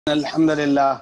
الحمد لله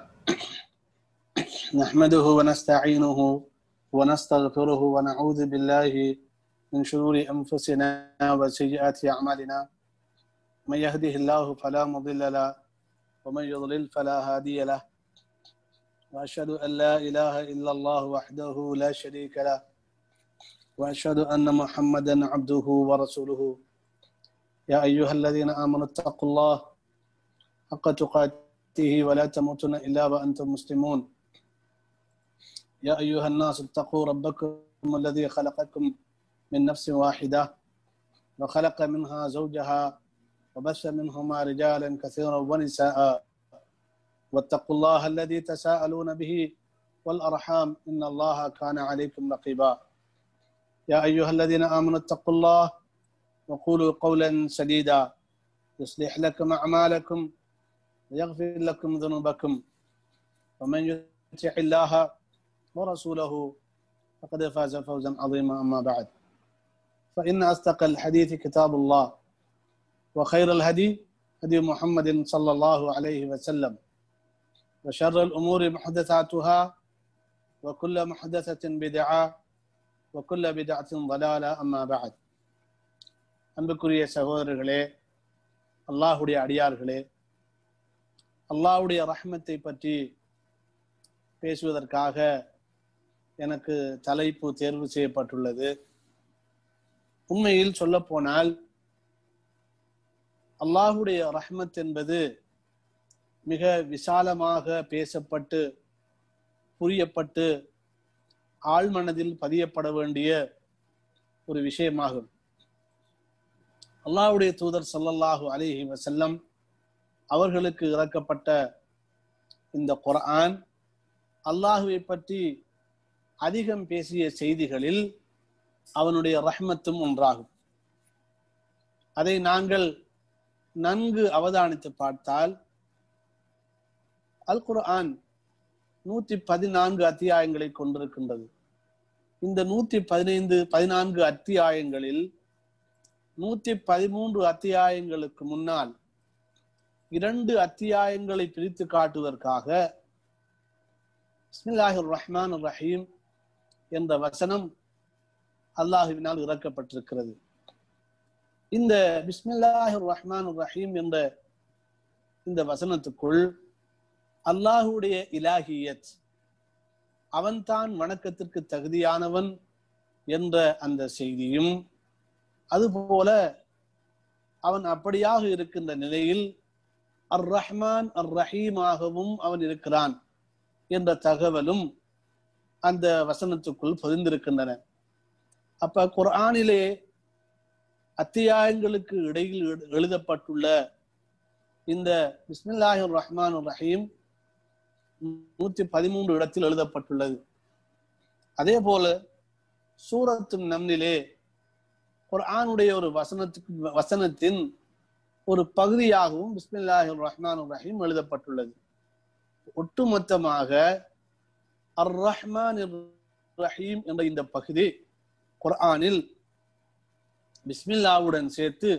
نحمده ونستعينه ونستغفره ونعوذ بالله من شرور أنفسنا وسيئات أعمالنا من يهده الله فلا مضل له ومن يضلل فلا هادي له وأشهد أن لا إله إلا الله وحده لا شريك له وأشهد أن محمدا عبده ورسوله يا أيها الذين آمنوا اتقوا الله حق تقاته ولا تموتن إلا وأنتم مسلمون يا أيها الناس اتقوا ربكم الذي خلقكم من نفس واحدة وخلق منها زوجها وبث منهما رجالا كثيرا ونساء واتقوا الله الذي تساءلون به والأرحام إن الله كان عليكم رقيبا يا أيها الذين آمنوا اتقوا الله وقولوا قولا سديدا يصلح لكم أعمالكم ويغفر لكم ذنوبكم ومن يطع الله ورسوله فقد فاز فوزا عظيما أما بعد فإن أصدق الحديث كتاب الله وخير الهدي هدي محمد صلى الله عليه وسلم وشر الأمور محدثاتها وكل محدثة بدعة وكل بدعة ضلالة أما بعد அன்புக்குரிய சகோதரர்களே அல்லாஹுடைய அடியார்களே அல்லாஹுடைய ரஹ்மத்தை பற்றி பேசுவதற்காக எனக்கு தலைப்பு தேர்வு செய்யப்பட்டுள்ளது உண்மையில் சொல்ல போனால் அல்லாஹுடைய ரஹ்மத் என்பது மிக விசாலமாக பேசப்பட்டு புரியப்பட்டு ஆழ்மனதில் பதியப்பட வேண்டிய ஒரு விஷயமாகும் அல்லாஹுடைய தூதர் சல்லல்லாஹு அலிஹி வசல்லம் அவர்களுக்கு இறக்கப்பட்ட இந்த குர்ஆன் அல்லாஹுவை பற்றி அதிகம் பேசிய செய்திகளில் அவனுடைய ரஹ்மத்தும் ஒன்றாகும் அதை நாங்கள் நன்கு அவதானித்து பார்த்தால் அல் குர்ஆன் நூத்தி பதினான்கு அத்தியாயங்களை கொண்டிருக்கின்றது இந்த நூத்தி பதினைந்து பதினான்கு அத்தியாயங்களில் நூத்தி பதிமூன்று அத்தியாயங்களுக்கு முன்னால் இரண்டு அத்தியாயங்களை பிரித்து காட்டுவதற்காக பிஸ்மில்லாஹிர் ரஹ்மான் ரஹீம் என்ற வசனம் அல்லாஹுவினால் இறக்கப்பட்டிருக்கிறது இந்த பிஸ்மில்லாஹிர் ரஹ்மான் ரஹீம் என்ற இந்த வசனத்துக்குள் அல்லாஹுடைய இலாஹியத் அவன்தான் வணக்கத்திற்கு தகுதியானவன் என்ற அந்த செய்தியும் அதுபோல அவன் அப்படியாக இருக்கின்ற நிலையில் அர் ரஹ்மான் அர் ரஹீமாகவும் அவன் இருக்கிறான் என்ற தகவலும் அந்த வசனத்துக்குள் பதிந்திருக்கின்றன அப்ப குர்ஆனிலே அத்தியாயங்களுக்கு இடையில் எழுதப்பட்டுள்ள இந்த பிஸ்மில்லாஹிர் ரஹ்மான் ரஹீம் நூத்தி பதிமூன்று இடத்தில் எழுதப்பட்டுள்ளது அதே போல சூரத்து நம்னிலே குர்ஆனுடைய ஒரு வசனத்துக்கு வசனத்தின் ஒரு பகுதியாகவும் பிஸ்மில்லாஹி ரஹ்மான் ரஹீம் எழுதப்பட்டுள்ளது ஒட்டுமொத்தமாக அர் ரஹ்மான் ரஹீம் என்ற இந்த பகுதி குர்ஆனில் பிஸ்மில்லாவுடன் சேர்த்து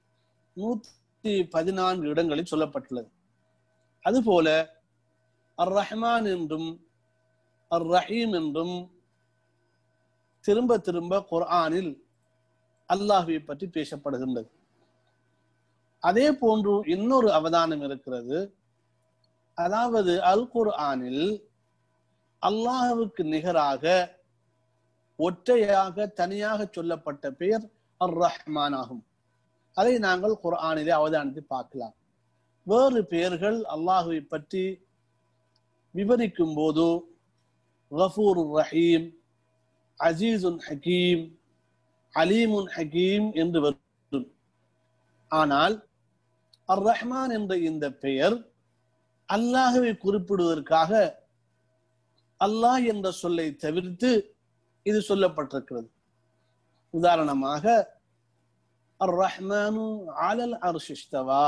நூத்தி பதினான்கு இடங்களில் சொல்லப்பட்டுள்ளது அதுபோல அர் ரஹ்மான் என்றும் அர் ரஹீம் என்றும் திரும்ப திரும்ப குர்ஆனில் அல்லாஹுவை பற்றி பேசப்படுகின்றது அதே போன்று இன்னொரு அவதானம் இருக்கிறது அதாவது அல் குர்ஆனில் அல்லாஹுவுக்கு நிகராக ஒற்றையாக தனியாக சொல்லப்பட்ட பெயர் அர் ரஹ்மான் ஆகும் அதை நாங்கள் குர்ஆனிலே அவதானித்து பார்க்கலாம் வேறு பெயர்கள் அல்லாஹுவை பற்றி விவரிக்கும் போது கஃபூர் ரஹீம் அசீசுன் ஹக்கீம் அலீமுன் ஹக்கீம் என்று வரும் ஆனால் அர் ரஹ்மான் என்ற இந்த பெயர் அல்லாஹுவை குறிப்பிடுவதற்காக அல்லாஹ் என்ற சொல்லை தவிர்த்து இது சொல்லப்பட்டிருக்கிறது உதாரணமாக அர் ரஹ்மானு ஆலல் அர்ஷிஷ்தவா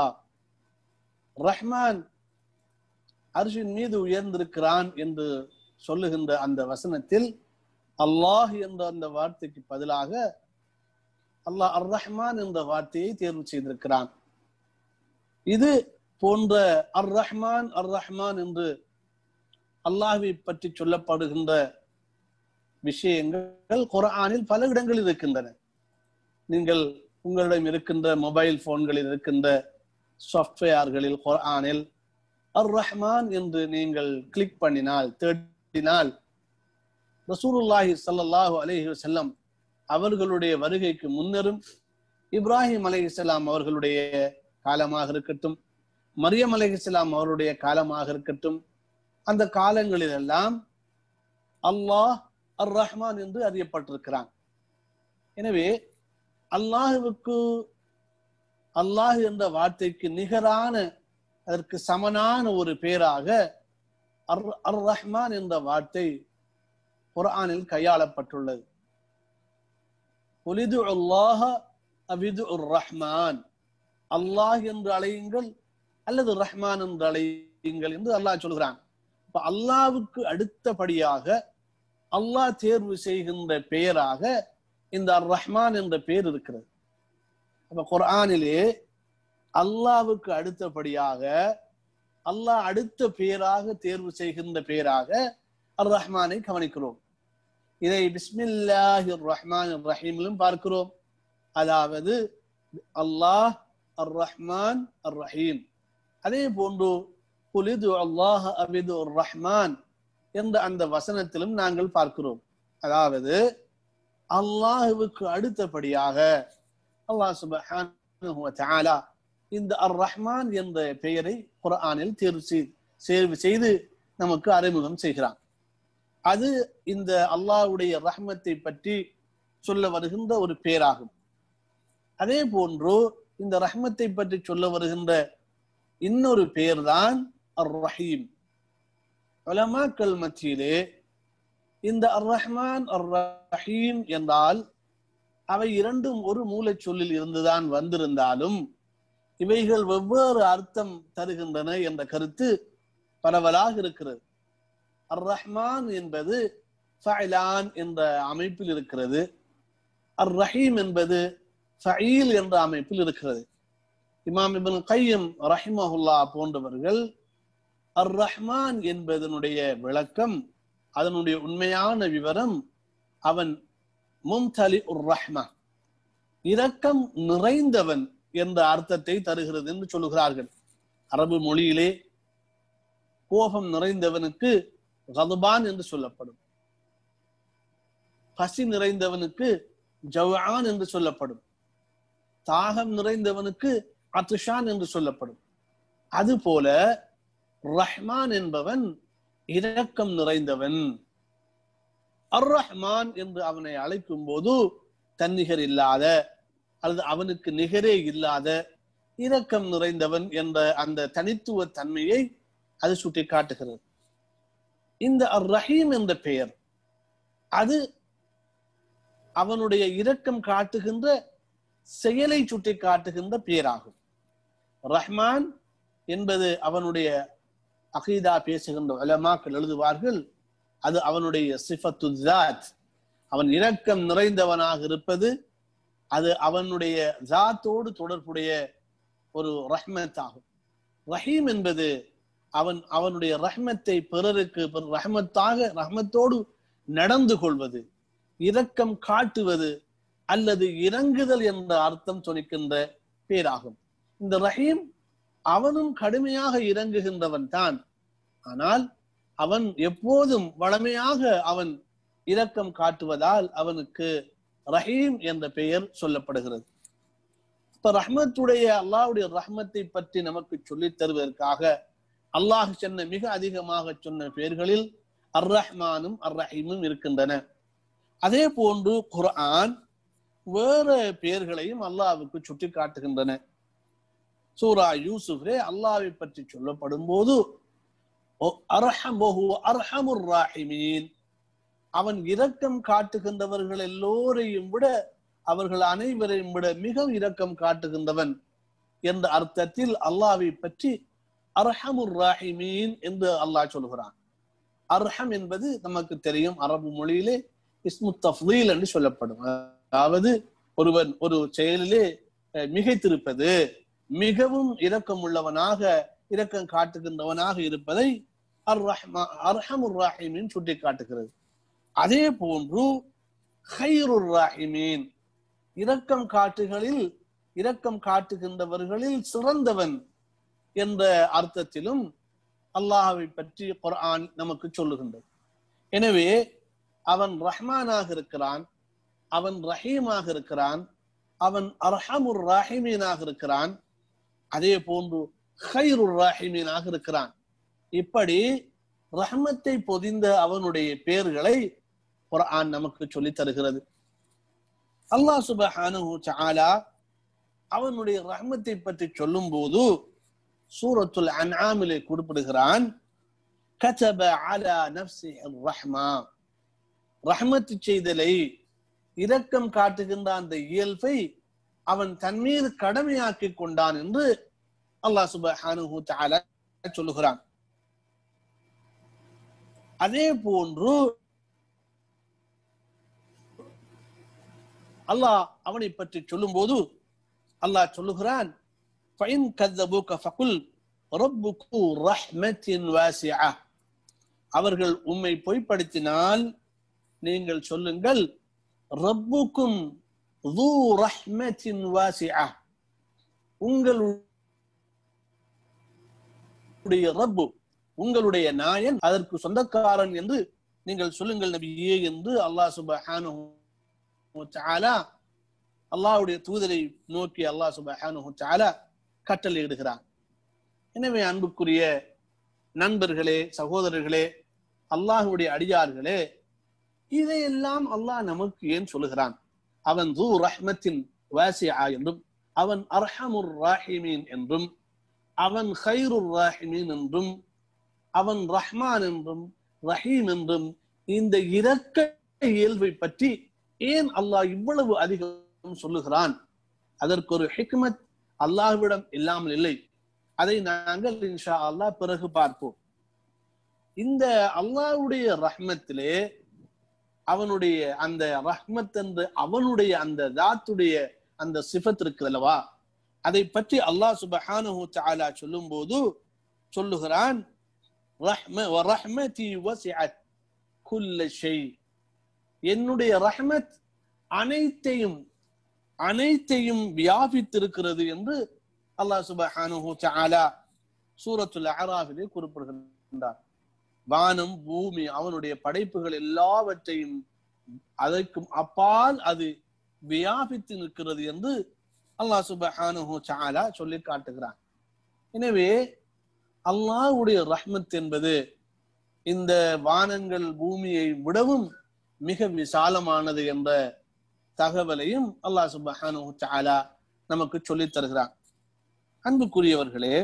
ரஹ்மான் அர்ஷின் மீது உயர்ந்திருக்கிறான் என்று சொல்லுகின்ற அந்த வசனத்தில் அல்லாஹ் என்ற அந்த வார்த்தைக்கு பதிலாக அல்லாஹ் அர் ரஹ்மான் என்ற வார்த்தையை தேர்வு செய்திருக்கிறான் இது போன்ற அர் ரஹ்மான் அர் ரஹ்மான் என்று அல்லாஹ்வை பற்றி சொல்லப்படுகின்ற விஷயங்கள் குர்ஆனில் பல இடங்களில் இருக்கின்றன நீங்கள் உங்களிடம் இருக்கின்ற மொபைல் போன்களில் இருக்கின்ற சாஃப்ட்வேர்களில் குர்ஆனில் அர் ரஹ்மான் என்று நீங்கள் கிளிக் பண்ணினால் தேடினால் ரசூலுல்லாஹி ஸல்லல்லாஹு அலைஹி வஸல்லம் அவர்களுடைய வருகைக்கு முன்னரும் இப்ராஹிம் அலைஹிஸ்ஸலாம் அவர்களுடைய காலமாக இருக்கட்டும் மரியம் அலைஹிஸ்ஸலாம் அவருடைய காலமாக இருக்கட்டும் அந்த காலங்களில் எல்லாம் அல்லாஹ் அர் ரஹ்மான் என்று அறியப்பட்டிருக்கிறான் எனவே அல்லாஹுவுக்கு அல்லாஹ் என்ற வார்த்தைக்கு நிகரான அதற்கு சமனான ஒரு பேராக அர் அர் ரஹ்மான் என்ற வார்த்தை குர்ஆனில் கையாளப்பட்டுள்ளது ஒலிது அல்லாஹ அவிது ரஹ்மான் அல்லாஹ் என்று அழையுங்கள் அல்லது ரஹ்மான் என்று அழையுங்கள் என்று அல்லாஹ் சொல்கிறான் இப்ப அல்லாவுக்கு அடுத்தபடியாக அல்லாஹ் தேர்வு செய்கின்ற பெயராக இந்த அர் ரஹ்மான் என்ற பெயர் இருக்கிறது அப்ப குர்ஆனிலே அல்லாவுக்கு அடுத்தபடியாக அல்லாஹ் அடுத்த பெயராக தேர்வு செய்கின்ற பெயராக அர் ரஹ்மானை கவனிக்கிறோம் இதை பிஸ்மில்லாஹி ரஹ்மான் ரஹீமிலும் பார்க்கிறோம் அதாவது அல்லாஹ் அர் ரஹ்மான் அர் ரஹீம் அதே போன்று குலிது அல்லாஹ் அபிது ரஹ்மான் என்ற அந்த வசனத்திலும் நாங்கள் பார்க்கிறோம் அதாவது அல்லாஹுவுக்கு அடுத்தபடியாக அல்லாஹ் சுபஹானஹு வ தஆலா இந்த அர் ரஹ்மான் என்ற பெயரை குர்ஆனில் தேர்வு செய்து தேர்வு செய்து நமக்கு அறிமுகம் செய்கிறான் அது இந்த அல்லாஹ்வுடைய ரஹ்மத்தை பற்றி சொல்ல வருகின்ற ஒரு பேராகும் அதே போன்று இந்த ரஹ்மத்தை பற்றி சொல்ல வருகின்ற இன்னொரு பெயர் தான் அர் ரஹீம் உலமாக்கள் மத்தியிலே இந்த அர் ரஹ்மான் அர் ரஹீம் என்றால் அவை இரண்டும் ஒரு மூலச் சொல்லில் இருந்துதான் வந்திருந்தாலும் இவைகள் வெவ்வேறு அர்த்தம் தருகின்றன என்ற கருத்து பரவலாக இருக்கிறது அர் ரஹ்மான் என்பது ஃபைலான் என்ற அமைப்பில் இருக்கிறது அர் ரஹீம் என்பது ஃபஈல் என்ற அமைப்பில் இருக்கிறது இமாம் இபின் கையம் ரஹிமஹுல்லா போன்றவர்கள் அர் ரஹ்மான் என்பதனுடைய விளக்கம் அதனுடைய உண்மையான விவரம் அவன் மும்தலி உர் ரஹ்மா இரக்கம் நிறைந்தவன் என்ற அர்த்தத்தை தருகிறது என்று சொல்லுகிறார்கள் அரபு மொழியிலே கோபம் நிறைந்தவனுக்கு கதுபான் என்று சொல்லப்படும் பசி நிறைந்தவனுக்கு ஜவான் என்று சொல்லப்படும் தாகம் நிறைந்தவனுக்கு அத்துஷான் என்று சொல்லப்படும் அதுபோல ரஹ்மான் என்பவன் இரக்கம் நிறைந்தவன் அர் ரஹ்மான் என்று அவனை அழைக்கும் போது தன்னிகர் இல்லாத அல்லது அவனுக்கு நிகரே இல்லாத இரக்கம் நிறைந்தவன் என்ற அந்த தனித்துவ தன்மையை அது சுட்டி காட்டுகிறது இந்த அர் ரஹீம் என்ற பெயர் அது அவனுடைய இரக்கம் காட்டுகின்ற செயலை சுட்டி காட்டுகின்ற பெயராகும் ரஹ்மான் என்பது அவனுடைய அகீதா பேசுகின்ற உலமாக்கள் எழுதுவார்கள் அது அவனுடைய சிஃபத்து ஜாத் அவன் இரக்கம் நிறைந்தவனாக இருப்பது அது அவனுடைய ஜாத்தோடு தொடர்புடைய ஒரு ரஹ்மத் ஆகும் ரஹீம் என்பது அவன் அவனுடைய ரஹ்மத்தை பிறருக்கு ரஹ்மத்தாக ரஹ்மத்தோடு நடந்து கொள்வது இரக்கம் காட்டுவது அல்லது இறங்குதல் என்ற அர்த்தம் சொலிக்கின்ற பேராகும் இந்த ரஹீம் அவனும் கடுமையாக இறங்குகின்றவன் தான் ஆனால் அவன் எப்போதும் வளமையாக அவன் இரக்கம் காட்டுவதால் அவனுக்கு ரஹீம் என்ற பெயர் சொல்லப்படுகிறது இப்ப ரஹ்மத்துடைய அல்லாவுடைய ரஹ்மத்தை பற்றி நமக்கு சொல்லித் தருவதற்காக அல்லாஹ் சொன்ன மிக அதிகமாக சொன்ன பெயர்களில் அர் ரஹ்மானும் அர் ரஹீமும் இருக்கின்றன அதே போன்று குர்ஆன் வேறு பெயர்களையும் அல்லாவுக்கு சுட்டி காட்டுகின்றன சூரா யூசுஃபே அல்லாவை பற்றி சொல்லப்படும் போது அர்ஹமுர் ராஹிமீன் அவன் இரக்கம் காட்டுகின்றவர்கள் எல்லோரையும் விட அவர்கள் அனைவரையும் விட மிக இரக்கம் காட்டுகின்றவன் என்ற அர்த்தத்தில் அல்லாவை பற்றி அர்ஹமுர் ராஹிமீன் என்று அல்லாஹ் சொல்கிறான் அர்ஹம் என்பது நமக்கு தெரியும் அரபு மொழியிலே இஸ்மு தஃலீல் என்று சொல்லப்படும் அதாவது ஒருவன் ஒரு செயலிலே மிகைத்திருப்பது மிகவும் இரக்கம் உள்ளவனாக இரக்கம் காட்டுகின்றவனாக இருப்பதை அர் ரஹ்மா அர்ஹமுர் ராஹிமீன் சுட்டி காட்டுகிறது அதே போன்று ஹைருர் ராஹிமீன் இரக்கம் காட்டுகளில் இரக்கம் காட்டுகின்றவர்களில் சிறந்தவன் என்ற அர்த்தத்திலும் அல்லாஹவை பற்றி குர்ஆன் நமக்கு சொல்லுகின்றது எனவே அவன் ரஹ்மானாக இருக்கிறான் அவன் ரஹீமாக இருக்கிறான் அவன் அர்ஹமுர் ராஹிமீனாக இருக்கிறான் அதே போன்று ஹைருர் ராஹிமீனாக இருக்கிறான் இப்படி ரஹ்மத்தை பொதிந்த அவனுடைய பெயர்களை குர்ஆன் நமக்கு சொல்லித் தருகிறது அல்லாஹ் சுபஹானஹு தஆலா அவனுடைய ரஹ்மத்தை பற்றி சொல்லும் போது சூரத்துல் அன்ஆமிலே குறிப்பிடுகிறான் கதப அலா நஃப்ஸிஹி ரஹ்மா ரஹ்மத்து செய்தலை இரக்கம் காட்டுகின்ற அந்த இயல்பை அவன் தன் மீது கடமையாக்கி கொண்டான் என்று அல்லாஹ் சுபஹானஹு தஆலா சொல்லுகிறான் அதே போன்று அல்லாஹ் அவனை பற்றி சொல்லும்போது அல்லாஹ் சொல்லுகிறான் فَإِنْ كَذَّبُوكَ فَقُلْ رَبُّكُ رَحْمَةٍ وَاسِعَةٍ அவர்கள் உம்மை பொய்ப்படுத்தினால் நீங்கள் சொல்லுங்கள் ரப்புக்கும் ذُو رَحْمَةٍ وَاسِعَةٍ உங்களுடைய ரப்பு உங்களுடைய நாயன் அதற்கு சொந்தக்காரன் என்று நீங்கள் சொல்லுங்கள் நபியே என்று அல்லாஹ் சுபஹானஹு தஆலா அல்லாஹ்வுடைய தூதரை நோக்கி அல்லாஹ் சுபஹானஹு தஆலா கட்டளையிடுகிறான் எனவே அன்புக்குரிய நண்பர்களே சகோதரர்களே அல்லாஹ்வுடைய அடியார்களே இதையெல்லாம் அல்லாஹ் நமக்கு ஏன் சொல்லுகிறான் அவன் தூ ரஹ்மத்தின் வாசியா என்றும் அவன் அர்ஹமுர் ராஹிமீன் என்றும் அவன் ஹைருர் ராஹிமீன் என்றும் அவன் ரஹ்மான் என்றும் ரஹீம் என்றும் இந்த இரக்க இயல்பை பற்றி ஏன் அல்லாஹ் இவ்வளவு அதிகம் சொல்லுகிறான் அதற்கு ஒரு ஹிக்மத் அல்லாஹ்விடம் இல்லாமல் இல்லை அதை நாங்கள் இன்ஷா அல்லாஹ் பிறகு பார்ப்போம் இந்த அல்லாஹ்வுடைய ரஹ்மத்திலே அவனுடைய அந்த ரஹ்மத் என்று அவனுடைய அந்த தாத்துடைய அந்த சிஃபத் இருக்கு அல்லவா அதை பற்றி அல்லாஹ் சுபஹானஹு தஆலா சொல்லும்போது சொல்லுகிறான் ரஹ்ம வரஹ்மதி வசிஅத் குல்ல ஷை என்னுடைய ரஹ்மத் அனைத்தையும் அனைத்தையும் வியாபித்திருக்கிறது என்று அல்லாஹ் சுபஹானஹு தஆலா சூரத்துல் அராஃபிலே குறிப்பிடுகின்றார் வானம் பூமி அவனுடைய படைப்புகள் எல்லாவற்றையும் அதற்கும் அப்பால் அது வியாபித்து நிற்கிறது என்று அல்லாஹ் சுபஹானஹு தஆலா சொல்லி காட்டுகிறான் எனவே அல்லாஹ்வுடைய ரஹ்மத் என்பது இந்த வானங்கள் பூமியை விடவும் மிக விசாலமானது என்ற தகவலையும் அல்லாஹ் சுபஹானஹு தஆலா நமக்கு சொல்லித் தருகிறான் அன்புக்குரியவர்களே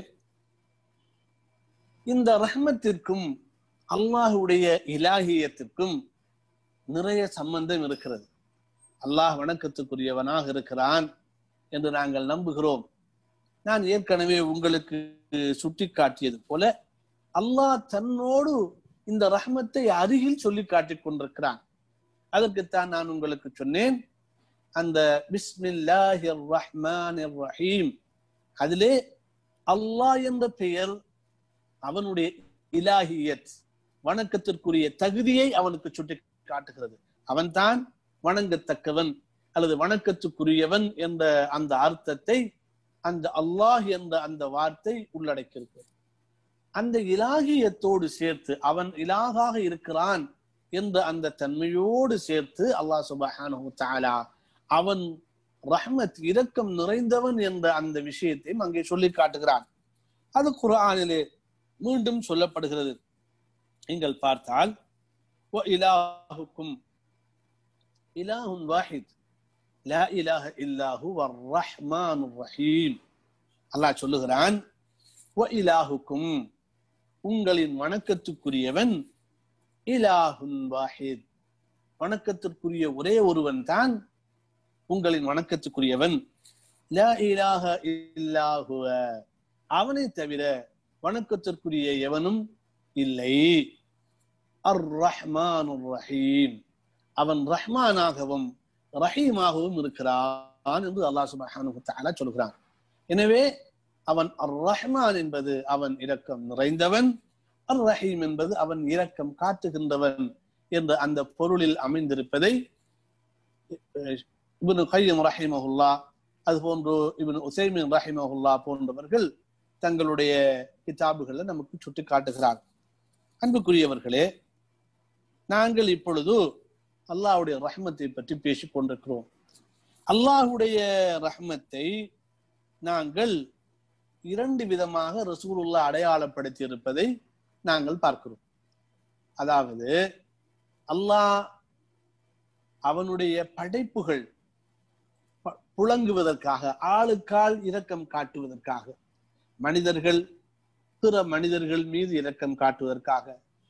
இந்த ரஹ்மத்திற்கும் அல்லாஹுடைய இலாகியத்திற்கும் நிறைய சம்பந்தம் இருக்கிறது அல்லாஹ் வணக்கத்துக்குரியவனாக இருக்கிறான் என்று நாங்கள் நம்புகிறோம் நான் ஏற்கனவே உங்களுக்கு சுட்டி காட்டியது போல அல்லாஹ் தன்னோடு இந்த ரஹ்மத்தை அருகில் சொல்லி காட்டிக் கொண்டிருக்கிறான் அதற்குத்தான் நான் உங்களுக்கு சொன்னேன் அந்த பிஸ்மில்லாஹிர் ரஹ்மானிர் ரஹீம் அதிலே அல்லாஹ் என்ற பெயர் அவனுடைய இலாஹியத் வணக்கத்திற்குரிய தகுதியை அவனுக்கு சுட்டி காட்டுகிறது அவன்தான் வணங்கத்தக்கவன் அல்லது வணக்கத்துக்குரியவன் என்ற அந்த அர்த்தத்தை அந்த அல்லாஹ் என்ற அந்த வார்த்தை உள்ளடக்கியிருக்கிறது அந்த இலாகியத்தோடு சேர்த்து அவன் இலாகாக இருக்கிறான் என்ற அந்த தன்மையோடு சேர்த்து அல்லாஹ் சுபஹானஹு தஆலா அவன் ரஹ்மத் இரக்கம் நிறைந்தவன் என்ற அந்த விஷயத்தையும் அங்கே சொல்லி காட்டுகிறான் அது குர்ஆனிலே மீண்டும் சொல்லப்படுகிறது நீங்கள் பார்த்தால் இலாஹுக்கும் இலாஹுன் வாஹித் லா இலாஹ இல்லாஹு வர்ரஹ்மான் ரஹீம் அல்லாஹ் சொல்லுகிறான் வ இலாஹுக்கும் உங்களின் வணக்கத்துக்குரியவன் இலாஹுன் வாஹித் வணக்கத்திற்குரிய ஒரே ஒருவன் தான் உங்களின் வணக்கத்துக்குரியவன் லா இலாஹ இல்லாஹுவ அவனை தவிர வணக்கத்திற்குரிய எவனும் இல்லை அர் ரஹ்மான் ரஹீம் அவன் ரஹ்மானாகவும் ரஹீமாகவும் இருக்கிறான் என்று அல்லாஹ் சுபஹானஹு தஆலா சொல்கிறான் எனவே அவன் அர் ரஹ்மான் என்பது அவன் இரக்கம் நிறைந்தவன் அர் ரஹீம் என்பது அவன் இரக்கம் காட்டுகின்றவன் என்ற அந்த பொருளில் அமைந்திருப்பதை இப்னு கையம் ரஹிமஹுல்லா அது போன்று இப்னு உசைமின் ரஹிமஹுல்லா போன்றவர்கள் தங்களுடைய கிதாபுகளை நமக்கு சுட்டி காட்டுகிறார் அன்புக்குரியவர்களே நாங்கள் இப்பொழுது அல்லாஹ்வுடைய ரஹ்மத்தை பற்றி பேசிக் கொண்டிருக்கிறோம் அல்லாஹ்வுடைய ரஹ்மத்தை நாங்கள் இரண்டு விதமாக ரசூலுல்லா அடையாளப்படுத்தி இருப்பதை நாங்கள் பார்க்கிறோம் அதாவது அல்லாஹ் அவனுடைய படைப்புகள் ப- புழங்குவதற்காக ஆளுக்கால் இரக்கம் காட்டுவதற்காக மனிதர்கள் பிற மனிதர்கள் மீது இரக்கம் காட்டுவதற்காக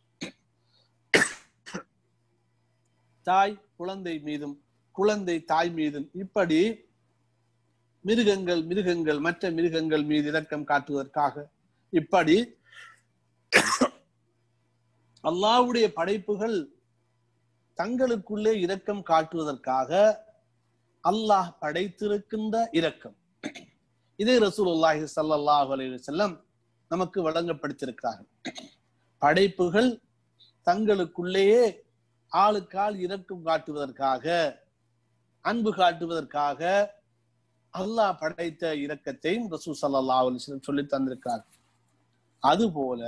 தாய் குழந்தை மீதும் குழந்தை தாய் மீதும் இப்படி மிருகங்கள் மிருகங்கள் மற்ற மிருகங்கள் மீது இரக்கம் காட்டுவதற்காக இப்படி அல்லாஹ்வுடைய படைப்புகள் தங்களுக்குள்ளே இரக்கம் காட்டுவதற்காக அல்லாஹ் படைத்திருக்கின்ற இரக்கம் இதை ரசூலுல்லாஹி ஸல்லல்லாஹு அலைஹி வஸல்லம் நமக்கு வழங்கப்படுத்தியிருக்கிறார்கள் படைப்புகள் தங்களுக்குள்ளேயே ஆளுக்கால் இரக்கம் காட்டுவதற்காக அன்பு காட்டுவதற்காக அல்லாஹ் படைத்த இரக்கத்தையும் ரசூல் ஸல்லல்லாஹு அலைஹி வஸல்லம் சொல்லி தந்திருக்கிறார் அதுபோல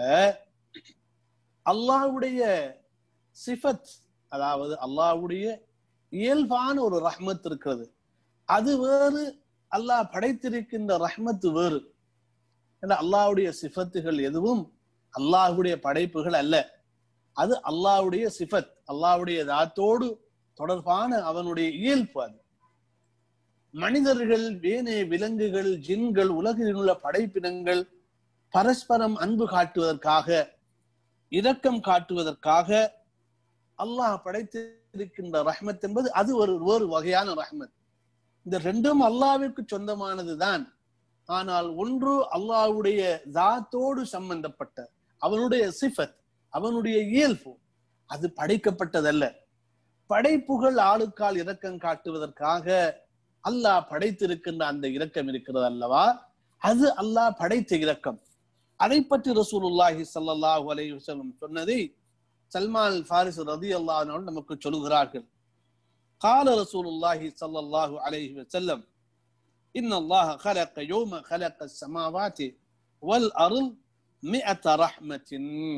அல்லாஹ்வுடைய சிஃபத் அதாவது அல்லாஹ்வுடைய இயல்பான ஒரு ரஹ்மத் இருக்கிறது அது வேறு அல்லாஹ் படைத்திருக்கின்ற ரஹ்மத்து வேறு ஏன்னா அல்லாஹ்வுடைய சிஃபத்துகள் எதுவும் அல்லாஹ்வுடைய படைப்புகள் அல்ல அது அல்லாஹ்வுடைய சிஃபத் அல்லாஹ்வுடைய தாத்தோடு தொடர்பான அவனுடைய இயல்பு அது மனிதர்கள் வேனே விலங்குகள் ஜின்கள் உலகில் உள்ள படைப்பினங்கள் பரஸ்பரம் அன்பு காட்டுவதற்காக இரக்கம் காட்டுவதற்காக அல்லாஹ் படைத்திருக்கின்ற ரஹ்மத் என்பது அது ஒரு ஒரு வகையான ரஹ்மத் இந்த ரெண்டும் அல்லாவிற்கு சொந்தமானதுதான் ஆனால் ஒன்று அல்லாஹ்வுடைய தாத்தோடு சம்பந்தப்பட்ட அவனுடைய சிஃபத் அவனுடைய இயல்பு அது படைக்கப்பட்டதல்ல படைப்புகள் ஆளுக்கால் இரக்கம் காட்டுவதற்காக அல்லாஹ் படைத்திருக்கின்ற அந்த இரக்கம் இருக்கிறது அல்லவா அது அல்லாஹ் படைத்த இரக்கம் அதை பற்றி ரசூலுல்லாஹி ஸல்லல்லாஹு அலைஹி வஸல்லம் சொன்னதை சல்மான் ஃபாரிஸ் ரலியல்லாஹு அன்ஹு நமக்கு சொல்கிறார்கள் قال رسول الله صلى الله عليه وسلم إن الله خلق يوم خلق السماوات والأرض مئة رحمة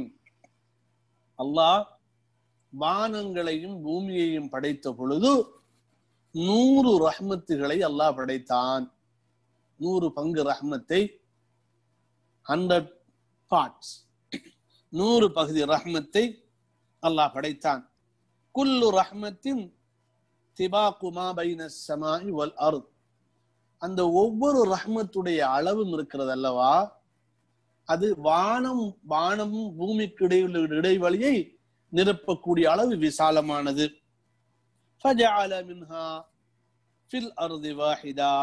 அல்லாஹ் வானங்களையும் பூமியையும் படைத்த பொழுது நூறு ரஹ்மத்துகளை அல்லாஹ் படைத்தான் நூறு பங்கு ரஹ்மத்தை ஹண்ட்ரட் பார்ட்ஸ் நூறு பகுதி ரஹ்மத்தை அல்லாஹ் படைத்தான் குல்லு ரஹ்மத்தின் திபாக்கு மா பைன ஸமாஇ வல் அர்த் அந்த ஒவ்வொரு ரஹ்மத்துடைய அளவும் இருக்கிறது அல்லவா அது வானம் வானமும் பூமிக்கு இடையுள்ள இடைவெளியை நிரப்பக்கூடிய அளவு விசாலமானது فجعل منها في الأرض واحدا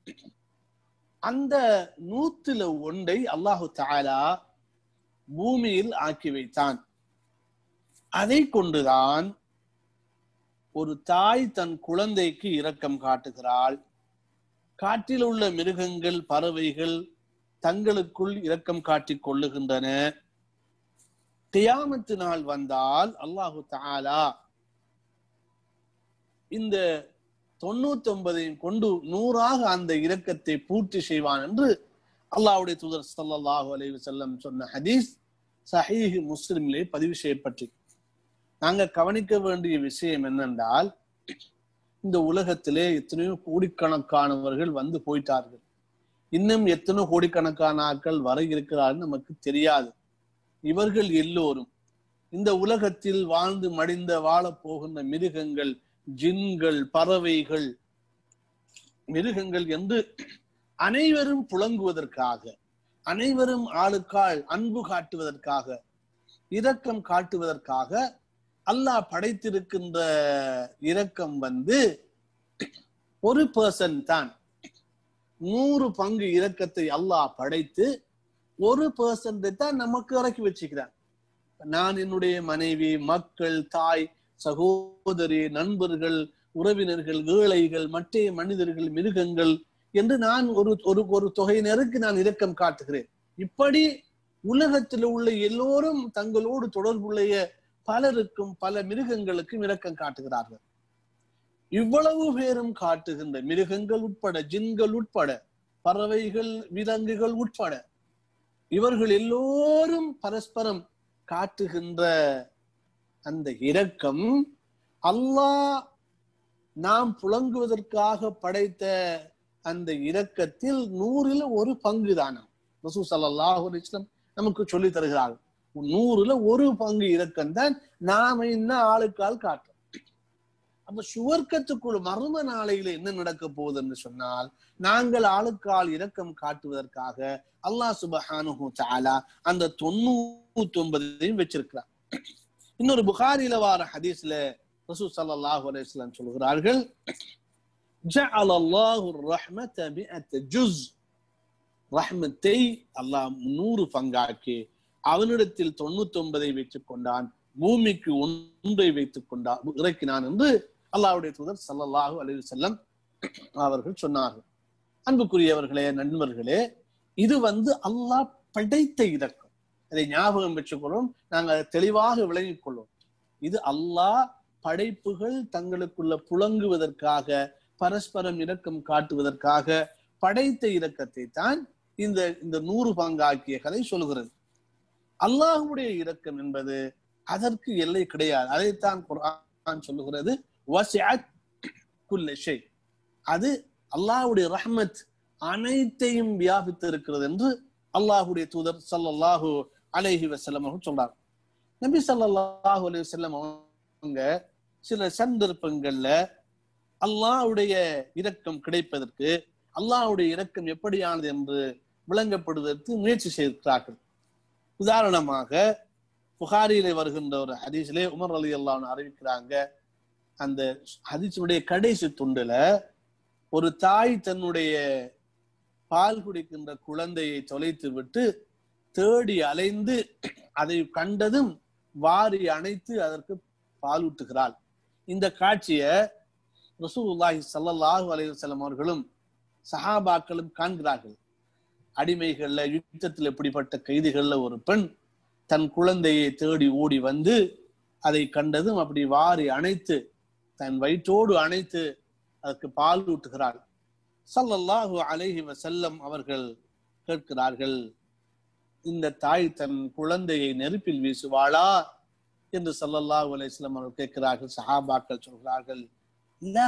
அந்த நூத்துல ஒன்றை அல்லாஹு தஆலா பூமியில் ஆக்கி வைத்தான் அதை கொண்டுதான் ஒரு தாய் தன் குழந்தைக்கு இரக்கம் காட்டுகிறாள் காட்டில் உள்ள மிருகங்கள் பறவைகள் தங்களுக்குள் இரக்கம் காட்டிக் கொள்ளுகின்றன கியாமத்து நாள் வந்தால் அல்லாஹு தஆலா இந்த தொண்ணூத்தி ஒன்பதையும் கொண்டு நூறாக அந்த இரக்கத்தை பூர்த்தி செய்வான் என்று அல்லாஹ்வுடைய தூதர் ஸல்லல்லாஹு அலைஹி வஸல்லம் சொன்ன ஹதீஸ் சஹீஹ் முஸ்லிமிலே பதிவு செய்யப்பட்டு நாங்க கவனிக்க வேண்டிய விஷயம் என்னென்றால் இந்த உலகத்திலே எத்தனையோ கோடிக்கணக்கானவர்கள் வந்து போயிட்டார்கள் இன்னும் எத்தனை கோடிக்கணக்கான ஆட்கள் வர இருக்கிறார்கள் நமக்கு தெரியாது இவர்கள் எல்லோரும் இந்த உலகத்தில் வாழ்ந்து மடிந்த வாழப் போகின்ற மிருகங்கள் ஜின்கள் பறவைகள் மிருகங்கள் என்று அனைவரும் புழங்குவதற்காக அனைவரும் ஆளுக்கால் அன்பு காட்டுவதற்காக இரக்கம் காட்டுவதற்காக அல்லாஹ் படைத்திருக்கின்ற இரக்கம் வந்து ஒரு பர்சன் தான் நூறு பங்கு இரக்கத்தை அல்லாஹ் படைத்து ஒரு பர்சன் தான் நமக்கு இறக்கி வச்சுக்கிறான் நான் என்னுடைய மனைவி மக்கள் தாய் சகோதரி நண்பர்கள் உறவினர்கள் ஏழைகள் மற்ற மனிதர்கள் மிருகங்கள் என்று நான் ஒரு ஒரு ஒரு தொகையினருக்கு நான் இரக்கம் காட்டுகிறேன் இப்படி உலகத்தில் உள்ள எல்லோரும் தங்களோடு தொடர்புடைய பலருக்கும் பல மிருகங்களுக்கும் இரக்கம் காட்டுகிறார்கள் இவ்வளவு பேரும் காட்டுகின்ற மிருகங்கள் உட்பட ஜின்கள் உட்பட பறவைகள் விலங்குகள் உட்பட இவர்கள் எல்லோரும் பரஸ்பரம் காட்டுகின்ற அந்த இரக்கம் அல்லாஹ் நாம் புழங்குவதற்காக படைத்த அந்த இரக்கத்தில் நூறில் ஒரு பங்கு தானம் ரசூ சல்லாஹூ இஸ்லாம் நமக்கு சொல்லி தருகிறார்கள் நூறுல ஒரு பங்கு இரக்கம் தான் நாம இன்னும் ஆளுக்கால் காட்டுறோம் அப்ப சுவர்க்கத்துக்குள் மர்ம நாளையில என்ன நடக்க போகுது என்று சொன்னால் நாங்கள் ஆளுக்கால் இரக்கம் காட்டுவதற்காக அல்லாஹ் சுபஹானு தாலா அந்த தொண்ணூத்தி ஒன்பதையும் வச்சிருக்கிறார் இன்னொரு புகாரில வார ஹதீஸ்ல ரசூ சல்லாஹூ அலையம் சொல்கிறார்கள் جعل الله الرحمة مئة جزء ரஹ்மத்தை அல்லாஹ் நூறு பங்காக்கி அவனிடத்தில் தொண்ணூத்தி ஒன்பதை வைத்துக் கொண்டான் பூமிக்கு ஒன்றை வைத்துக் கொண்டான் இறக்கினான் என்று அல்லாஹ்வுடைய தூதர் சல்லல்லாஹு அலைஹி செல்லம் அவர்கள் சொன்னார்கள் அன்புக்குரியவர்களே நண்பர்களே இது வந்து அல்லாஹ் படைத்த இலக்கம் அதை ஞாபகம் பெற்றுக்கொள்ளும் நாங்கள் அதை தெளிவாக விளங்கிக் கொள்வோம் இது அல்லாஹ் படைப்புகள் தங்களுக்குள்ள புழங்குவதற்காக பரஸ்பரம் இரக்கம் காட்டுவதற்காக படைத்த இரக்கத்தை தான் இந்த இந்த நூறு பங்காக்கிய கதை சொல்கிறது அல்லாஹுடைய இரக்கம் என்பது அதற்கு எல்லை கிடையாது அதைத்தான் குர்ஆன் சொல்லுகிறது அது அல்லாஹுடைய ரஹ்மத் அனைத்தையும் வியாபித்து இருக்கிறது என்று அல்லாஹுடைய தூதர் சல்லல்லாஹு அலைஹி வசல்லம் அவர்கள் சொல்றார் நபி சல்லாஹூ அலி வசல்லம் அவங்க சில சந்தர்ப்பங்கள்ல அல்லாஹுடைய இரக்கம் கிடைப்பதற்கு அல்லாஹுடைய இரக்கம் எப்படியானது என்று விளங்கப்படுவதற்கு முயற்சி செய்திருக்கிறார்கள் உதாரணமாக புகாரியிலே வருகின்ற ஒரு ஹதீஸிலே உமர் அலி அல்லான்னு அறிவிக்கிறாங்க அந்த ஹதீஸுடைய கடைசி துண்டுல ஒரு தாய் தன்னுடைய பால் குடிக்கின்ற குழந்தையை தொலைத்து விட்டு தேடி அலைந்து அதை கண்டதும் வாரி அணைத்து அதற்கு பால் ஊட்டுகிறாள் இந்த காட்சிய ரசூலுல்லாஹி சல்லல்லாஹு அலைஹி வஸல்லம் அவர்களும் சஹாபாக்களும் காண்கிறார்கள் அடிமைகள்ல யுத்தத்தில் எப்படிப்பட்ட கைதிகள்ல ஒரு பெண் தன் குழந்தையை தேடி ஓடி வந்து அதை கண்டதும் அப்படி வாரி அணைத்து தன் வயிற்றோடு அணைத்து அதற்கு பால் ஊட்டுகிறாள் சல்லல்லாஹு அலைஹி வசல்லம் அவர்கள் கேட்கிறார்கள் இந்த தாய் தன் குழந்தையை நெருப்பில் வீசுவாளா என்று சல்லல்லாஹு அலைஹிஸ்லாம் அவர்கள் கேட்கிறார்கள் சஹாபாக்கள் சொல்கிறார்கள் இல்ல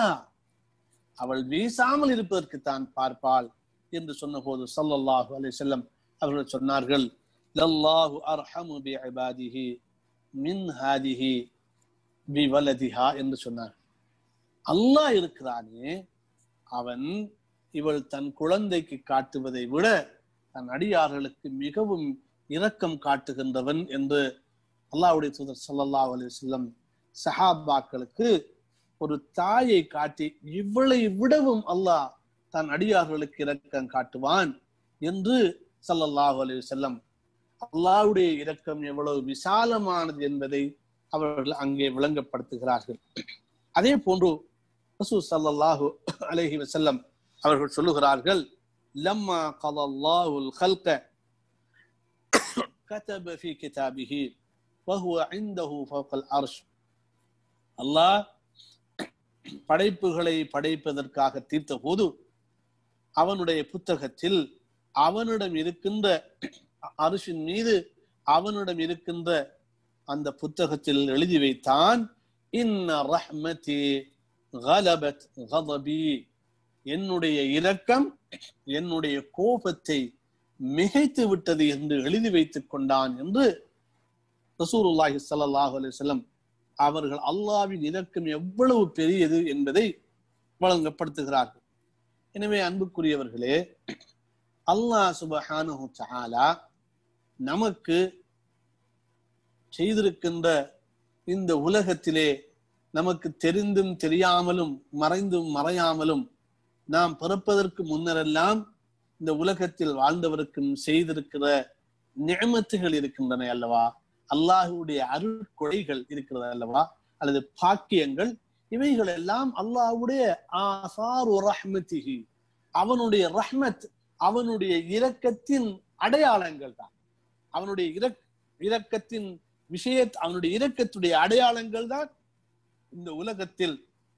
அவள் வீசாமல் இருப்பதற்கு தான் பார்ப்பாள் என்று சொன்னபோது சல்லல்லாஹு அலைஹி வஸல்லம் அவர்கள் சொன்னார்கள் லல்லாஹு அர்ஹமு பி இபாதிஹி மின் ஹாதிஹி பி வலதிஹா என்று சொன்னார் அல்லாஹ் இருக்கிறானே அவன் இவள் தன் குழந்தைக்கு காட்டுவதை விட தன் அடியார்களுக்கு மிகவும் இரக்கம் காட்டுகின்றவன் என்று அல்லாஹ்வுடைய தூதர் ஸல்லல்லாஹு அலைஹி வஸல்லம் சஹாபாக்களுக்கு ஒரு தாயை காட்டி இவளை விடவும் அல்லாஹ் தன் அடியார்களுக்கு இரக்கம் காட்டுவான் என்று சல்லல்லாஹு அலைஹி வஸல்லம் அல்லாஹ்வுடைய இரக்கம் எவ்வளவு விசாலமானது என்பதை அவர்கள் அங்கே விளங்கப்படுத்துகிறார்கள் அதே போன்று ரசூல் ஸல்லல்லாஹு அலைஹி வஸல்லம் அவர்கள் சொல்லுகிறார்கள் லம்மா கலல்லாஹுல் خلق كتب في كتابه وهو عنده فوق العرش அல்லாஹ் படைப்புகளை படைப்பதற்காக தீர்த்த போது அவனுடைய புத்தகத்தில் அவனிடம் இருக்கின்ற அரிசின் மீது அவனிடம் இருக்கின்ற அந்த புத்தகத்தில் எழுதி வைத்தான் இன்ன ரஹ்மதி கலபத் கதபி என்னுடைய இரக்கம் என்னுடைய கோபத்தை மிகைத்து விட்டது என்று எழுதி வைத்துக் கொண்டான் என்று ரசூருல்லாஹி ஸல்லல்லாஹு அலைஹி வஸல்லம் அவர்கள் அல்லாவின் இரக்கம் எவ்வளவு பெரியது என்பதை வழங்கப்படுத்துகிறார்கள் எனவே அன்புக்குரியவர்களே அல்லாஹ் சுபஹானஹு தஆலா நமக்கு செய்திருக்கின்ற இந்த உலகத்திலே நமக்கு தெரிந்தும் தெரியாமலும் மறைந்தும் மறையாமலும் நாம் பிறப்பதற்கு முன்னரெல்லாம் இந்த உலகத்தில் வாழ்ந்தவருக்கும் செய்திருக்கிற நியமத்துகள் இருக்கின்றன அல்லவா அல்லாஹுடைய அருட்கொடைகள் இருக்கிறது அல்லவா அல்லது பாக்கியங்கள் இவைகள் எல்லாம் அல்லாஹுடைய ஆசார் ரஹ்மத்திஹி அவனுடைய ரஹ்மத் அவனுடைய இரக்கத்தின் அடையாளங்கள் தான் அவனுடைய இரக் இரக்கத்தின் விஷய அவனுடைய இரக்கத்துடைய அடையாளங்கள் தான் இந்த உலகத்தில்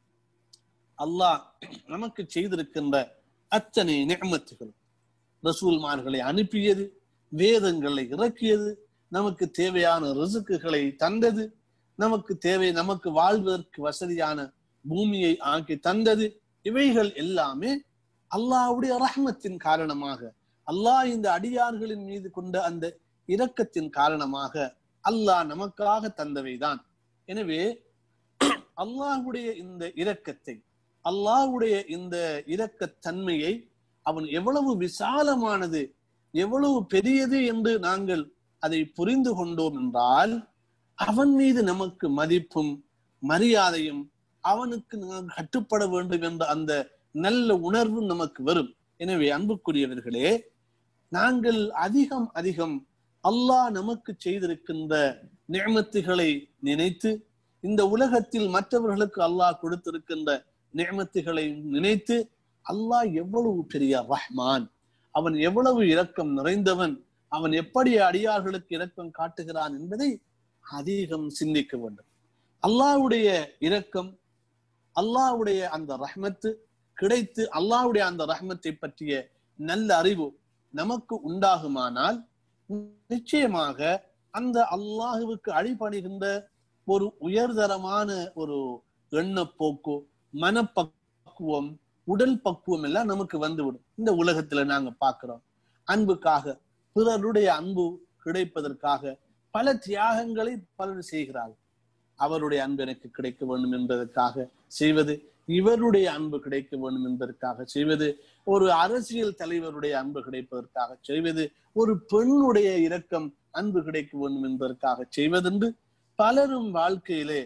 அல்லாஹ் நமக்கு செய்திருக்கின்ற அத்தனை நியமத்துகள் ரசூல்மார்களை அனுப்பியது வேதங்களை இறக்கியது நமக்கு தேவையான ரிசுக்குகளை தந்தது நமக்கு தேவை நமக்கு வாழ்வதற்கு வசதியான பூமியை ஆக்கி தந்தது இவைகள் எல்லாமே அல்லாஹ்வுடைய ரஹ்மத்தின் காரணமாக அல்லாஹ் இந்த அடியார்களின் மீது கொண்ட அந்த இரக்கத்தின் காரணமாக அல்லாஹ் நமக்காக தந்தவைதான் எனவே அல்லாஹ்வுடைய இந்த இரக்கத்தை அல்லாஹ்வுடைய இந்த இரக்கத்தன்மையை அவன் எவ்வளவு விசாலமானது எவ்வளவு பெரியது என்று நாங்கள் அதை புரிந்து கொண்டோம் என்றால் அவன் மீது நமக்கு மதிப்பும் மரியாதையும் அவனுக்கு நாங்கள் கட்டுப்பட வேண்டும் என்ற அந்த நல்ல உணர்வு நமக்கு வரும் எனவே அன்புக்குரியவர்களே நாங்கள் அதிகம் அதிகம் அல்லாஹ் நமக்கு செய்திருக்கின்ற நியமத்துகளை நினைத்து இந்த உலகத்தில் மற்றவர்களுக்கு அல்லாஹ் கொடுத்திருக்கின்ற நியமத்துகளை நினைத்து அல்லாஹ் எவ்வளவு பெரிய ரஹ்மான் அவன் எவ்வளவு இரக்கம் நிறைந்தவன் அவன் எப்படி அடியார்களுக்கு இரக்கம் காட்டுகிறான் என்பதை அதிகம் சிந்திக்க வேண்டும் அல்லாஹ்வுடைய இரக்கம் அல்லாஹ்வுடைய அந்த ரஹ்மத்து கிடைத்து அல்லாஹ்வுடைய அந்த ரஹ்மத்தை பற்றிய நல்ல அறிவு நமக்கு உண்டாகுமானால் நிச்சயமாக அந்த அல்லாஹுவுக்கு அடிபணிகின்ற ஒரு உயர்தரமான ஒரு எண்ணப்போக்கு மனப்பக்குவம் உடல் பக்குவம் எல்லாம் நமக்கு வந்துவிடும் இந்த உலகத்துல நாங்க பாக்குறோம் அன்புக்காக பிறருடைய அன்பு கிடைப்பதற்காக பல தியாகங்களை பலர் செய்கிறார்கள் அவருடைய அன்பு எனக்கு கிடைக்க வேண்டும் என்பதற்காக செய்வது இவருடைய அன்பு கிடைக்க வேண்டும் என்பதற்காக செய்வது ஒரு அரசியல் தலைவருடைய அன்பு கிடைப்பதற்காக செய்வது ஒரு பெண்ணுடைய இரக்கம் அன்பு கிடைக்க வேண்டும் என்பதற்காக செய்வதென்று பலரும் வாழ்க்கையிலே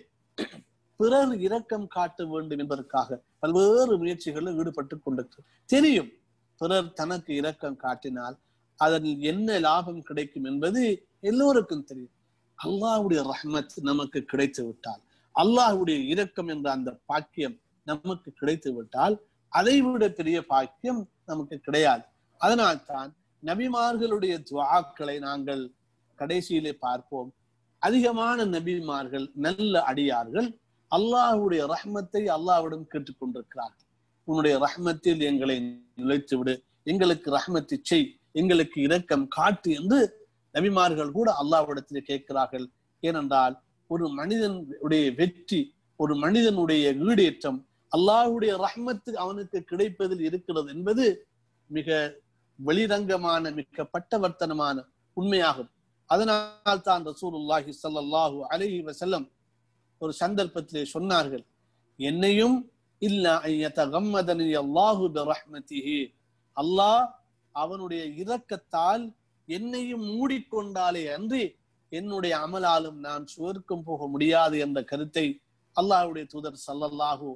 பிறர் இரக்கம் காட்ட வேண்டும் என்பதற்காக பல்வேறு முயற்சிகளில் ஈடுபட்டு கொண்டிருக்கிறது தெரியும் பிறர் தனக்கு இரக்கம் காட்டினால் அதன் என்ன லாபம் கிடைக்கும் என்பது எல்லோருக்கும் தெரியும் அல்லாஹ்வுடைய ரஹ்மத் நமக்கு கிடைத்து விட்டால் அல்லாஹ்வுடைய இரக்கம் என்ற அந்த பாக்கியம் நமக்கு கிடைத்து விட்டால் அதை விட பெரிய பாக்கியம் நமக்கு கிடையாது அதனால்தான் நபிமார்களுடைய துவாக்களை நாங்கள் கடைசியிலே பார்ப்போம் அதிகமான நபிமார்கள் நல்ல அடியார்கள் அல்லாஹுடைய ரஹ்மத்தை அல்லாஹ்விடம் கேட்டுக்கொண்டிருக்கிறார்கள் உன்னுடைய ரஹ்மத்தில் எங்களை நுழைத்து விடு எங்களுக்கு ரஹ்மத்தை செய் எங்களுக்கு இரக்கம் காட்டு என்று நபிமார்கள் கூட அல்லாஹ்விடத்தில் கேட்கிறார்கள் ஏனென்றால் ஒரு மனிதனுடைய வெற்றி ஒரு மனிதனுடைய ஈடேற்றம் அல்லாஹுடைய ரஹ்மத்து அவனுக்கு கிடைப்பதில் இருக்கிறது என்பது மிக வெளிரங்கமான மிக பட்டவர்த்தனமான உண்மையாகும் அதனால் தான் ரசூலுல்லாஹி ஸல்லல்லாஹு அலைஹி வஸல்லம் ஒரு சந்தர்ப்பத்திலே சொன்னார்கள் என்னையும் இல்ல ஐயதகம்மதனி அல்லாஹு பிரஹ்மதிஹி அல்லாஹ் அவனுடைய இரக்கத்தால் என்னையும் மூடிக்கொண்டாலே அன்றி என்னுடைய அமலாலும் நான் சுவர்க்கம் போக முடியாது என்ற கருத்தை அல்லாஹ்வுடைய தூதர் சல்லல்லாஹு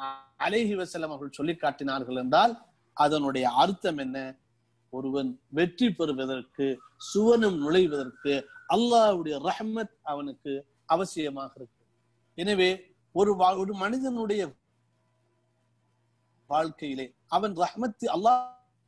அலைஹி வசல்லம் அவர்கள் சொல்லி காட்டினார்கள் என்றால் அதனுடைய அர்த்தம் என்ன ஒருவன் வெற்றி பெறுவதற்கு சுவனம் நுழைவதற்கு அல்லாஹ்வுடைய ரஹ்மத் அவனுக்கு அவசியமாக இருக்கு எனவே ஒரு ஒரு மனிதனுடைய வாழ்க்கையிலே அவன் ரஹ்மத்து அல்லாஹ்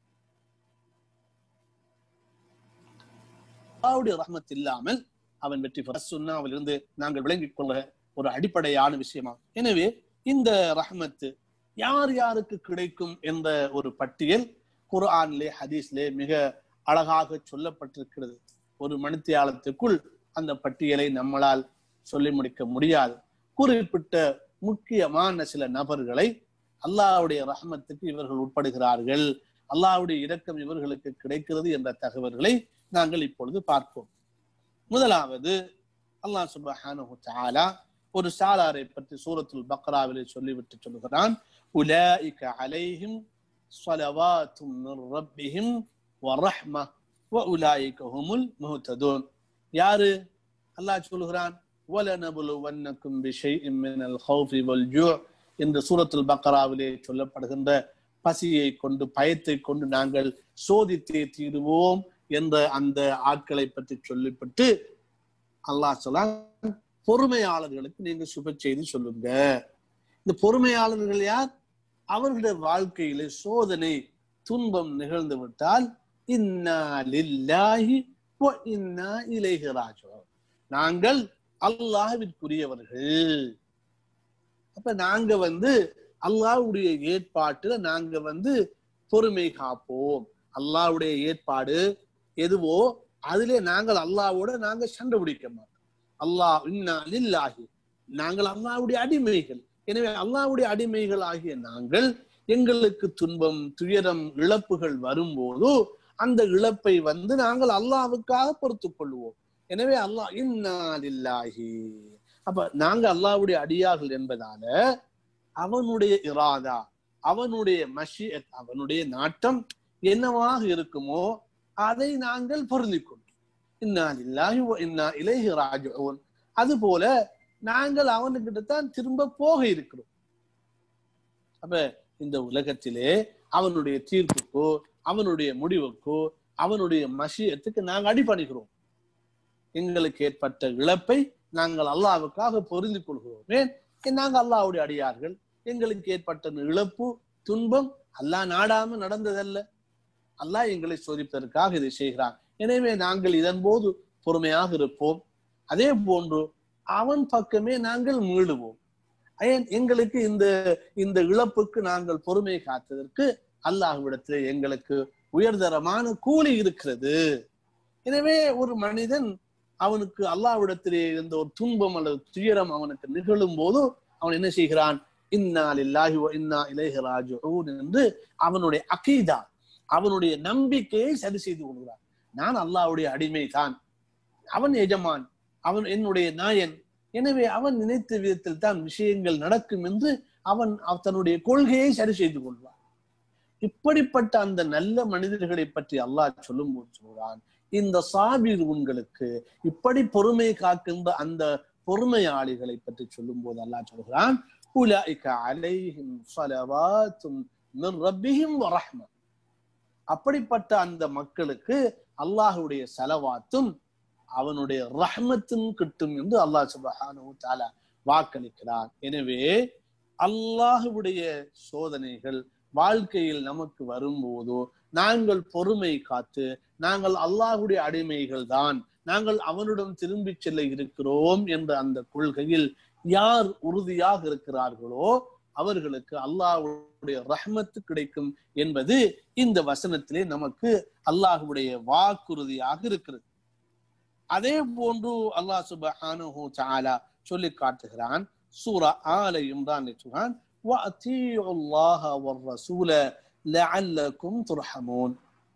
அல்லாவுடைய ரஹ்மத் இல்லாமல் அவன் வெற்றி பெற சுண்ணாவிலிருந்து நாங்கள் விளங்கிக் கொள்ள ஒரு அடிப்படையான விஷயமா எனவே இந்த ரஹ்மத்து யார் யாருக்கு கிடைக்கும் என்ற ஒரு பட்டியல் குர்ஆன்லே ஹதீஸ்லே மிக அழகாக சொல்லப்பட்டிருக்கிறது ஒரு மணித்தியாலத்துக்குள் அந்த பட்டியலை நம்மளால் சொல்லி முடிக்க முடியாது குறிப்பிட்ட முக்கியமான சில நபர்களை அல்லாஹ்வுடைய ரஹமத்துக்கு இவர்கள் உட்படுகிறார்கள் அல்லாஹ்வுடைய இரக்கம் இவர்களுக்கு கிடைக்கிறது என்ற தகவல்களை நாங்கள் இப்பொழுது பார்ப்போம் முதலாவது அல்லாஹ் சுபஹானஹு தஆலா ஒரு சாலாரை பற்றி சூரத்துல் பக்ராவிலே சொல்லிவிட்டு சொல்லுகிறான் உலாயிக அலைஹிம் ஸலவாத்தும் மிர் ரப்பிஹிம் வரஹ்ம வஉலாயிக ஹுமுல் முஹ்ததூன் யாரு அல்லாஹ் சொல்லுகிறான் وَلَنَبْلُوَنَّكُمْ بِشَيْءٍ مِنَ الْخَوْفِ وَالْجُوعِ இந்த சூரத்துல் பக்ராவிலே சொல்லப்படுகின்ற பசியை கொண்டு பயத்தை கொண்டு நாங்கள் சோதித்தே தீருவோம் என்ற அந்த ஆட்களை பற்றி சொல்லிப்பட்டு அல்லாஹ் சொல்ல பொறுமையாளர்களுக்கு நீங்க சுப செய்தி சொல்லுங்க இந்த பொறுமையாளர்கள் யார் அவர்களுடைய வாழ்க்கையில சோதனை துன்பம் நிகழ்ந்து விட்டால் இன்னா லில்லாஹி வ இன்னா இலைஹி ராஜிஊன் நாங்கள் அல்லாஹ்விற்குரியவர்கள் அப்ப நாங்க வந்து அல்லாஹ்வுடைய ஏற்பாட்டுல நாங்க வந்து பொறுமை காப்போம் அல்லாஹ்வுடைய ஏற்பாடு எதுவோ அதிலே நாங்கள் அல்லாஹ்வோட நாங்க சண்டை பிடிக்க மாட்டோம் அல்லாஹ் இன்னா லில்லாஹி நாங்கள் அல்லாஹ்வுடைய அடிமைகள் எனவே அல்லாஹ்வுடைய அடிமைகள் ஆகிய நாங்கள் எங்களுக்கு துன்பம் துயரம் இழப்புகள் வரும்போது அந்த இழப்பை வந்து நாங்கள் அல்லாஹ்வுக்காக பொறுத்துக் கொள்வோம் எனவே அல்லாஹ் இன்னா லில்லாஹி அப்ப நாங்க அல்லாஹ்வுடைய அடியார்கள் என்பதால அவனுடைய இராதா அவனுடைய மஷியத் அவனுடைய நாட்டம் என்னவாக இருக்குமோ அதை நாங்கள் பொருந்திக் கொள்வோம் இன்னா லில்லாஹி வ இன்னா இலைஹி ராஜிஊன் அதுபோல நாங்கள் அவனுக்கிட்ட தான் திரும்ப போக இருக்கிறோம் அப்ப இந்த உலகத்திலே அவனுடைய தீர்ப்புக்கோ அவனுடைய முடிவுக்கோ அவனுடைய மஷியத்துக்கு நாங்கள் அடிபணிகிறோம் எங்களுக்கு ஏற்பட்ட இழப்பை நாங்கள் அல்லாவுக்காக பொருந்தி கொள்கிறோம் ஏன் நாங்கள் அல்லாவுடைய அடியார்கள் எங்களுக்கு ஏற்பட்ட இழப்பு துன்பம் அல்லாஹ் நாடாம நடந்ததல்ல அல்லாஹ் எங்களை சோதிப்பதற்காக இதை செய்கிறான் எனவே நாங்கள் இதன் போது பொறுமையாக இருப்போம் அதே போன்று அவன் பக்கமே நாங்கள் மீளுவோம் ஏன் எங்களுக்கு இந்த இந்த இழப்புக்கு நாங்கள் பொறுமை காத்ததற்கு அல்லாஹ்விடத்திலே எங்களுக்கு உயர்தரமான கூலி இருக்கிறது எனவே ஒரு மனிதன் அவனுக்கு அல்லாஹ்விடத்திலே இருந்த ஒரு துன்பம் அல்லது துயரம் அவனுக்கு நிகழும் போது அவன் என்ன செய்கிறான் இன்னா லில்லாஹி வ இன்னா இலைஹி ராஜிஊன் என்று அவனுடைய அகீதா அவனுடைய நம்பிக்கையை சரி செய்து கொள்கிறான் நான் அல்லாஹ்வுடைய அடிமை தான் அவன் எஜமான் அவன் என்னுடைய நாயன் எனவே அவன் நினைத்த விதத்தில் தான் விஷயங்கள் நடக்கும் என்று அவன் தன்னுடைய கொள்கையை சரி செய்து கொள்வான் இப்படிப்பட்ட அந்த நல்ல மனிதர்களை பற்றி அல்லாஹ் சொல்லும் போது சொல்கிறான் இந்த சாபிர் உங்களுக்கு இப்படி பொறுமை காக்கின்ற அந்த பொறுமையாளிகளை பற்றி சொல்லும் போது அல்லாஹ் சொல்கிறான் உலாய்க அலைஹிம் ஸலவாத்தும் மின் ரப்பிஹிம் வரஹ்ம அப்படிப்பட்ட அந்த மக்களுக்கு அல்லாஹுடைய செலவாத்தும் அவனுடைய ரஹ்மத்தும் கிட்டும் என்று அல்லாஹ் சுபஹானு தாலா வாக்களிக்கிறான் எனவே அல்லாஹுடைய சோதனைகள் வாழ்க்கையில் நமக்கு வரும்போதோ நாங்கள் பொறுமை காத்து நாங்கள் அல்லாஹுடைய அடிமைகள் தான் நாங்கள் அவனிடம் திரும்பி செல்ல இருக்கிறோம் என்ற அந்த கொள்கையில் யார் உறுதியாக இருக்கிறார்களோ அவர்களுக்கு அல்லாஹுடைய ரஹ்மத்து கிடைக்கும் என்பது இந்த வசனத்திலே நமக்கு அல்லாஹுடைய வாக்குறுதியாக இருக்கிறது அதே போன்று அல்லாஹ் சுபஹானஹு தஆலா சொல்லி காட்டுகிறான் சூரா ஆல இம்ரான் சொல்றான் وَأَطِيعُوا اللَّهَ وَالرَّسُولَ لَعَلَّكُمْ تُرْحَمُونَ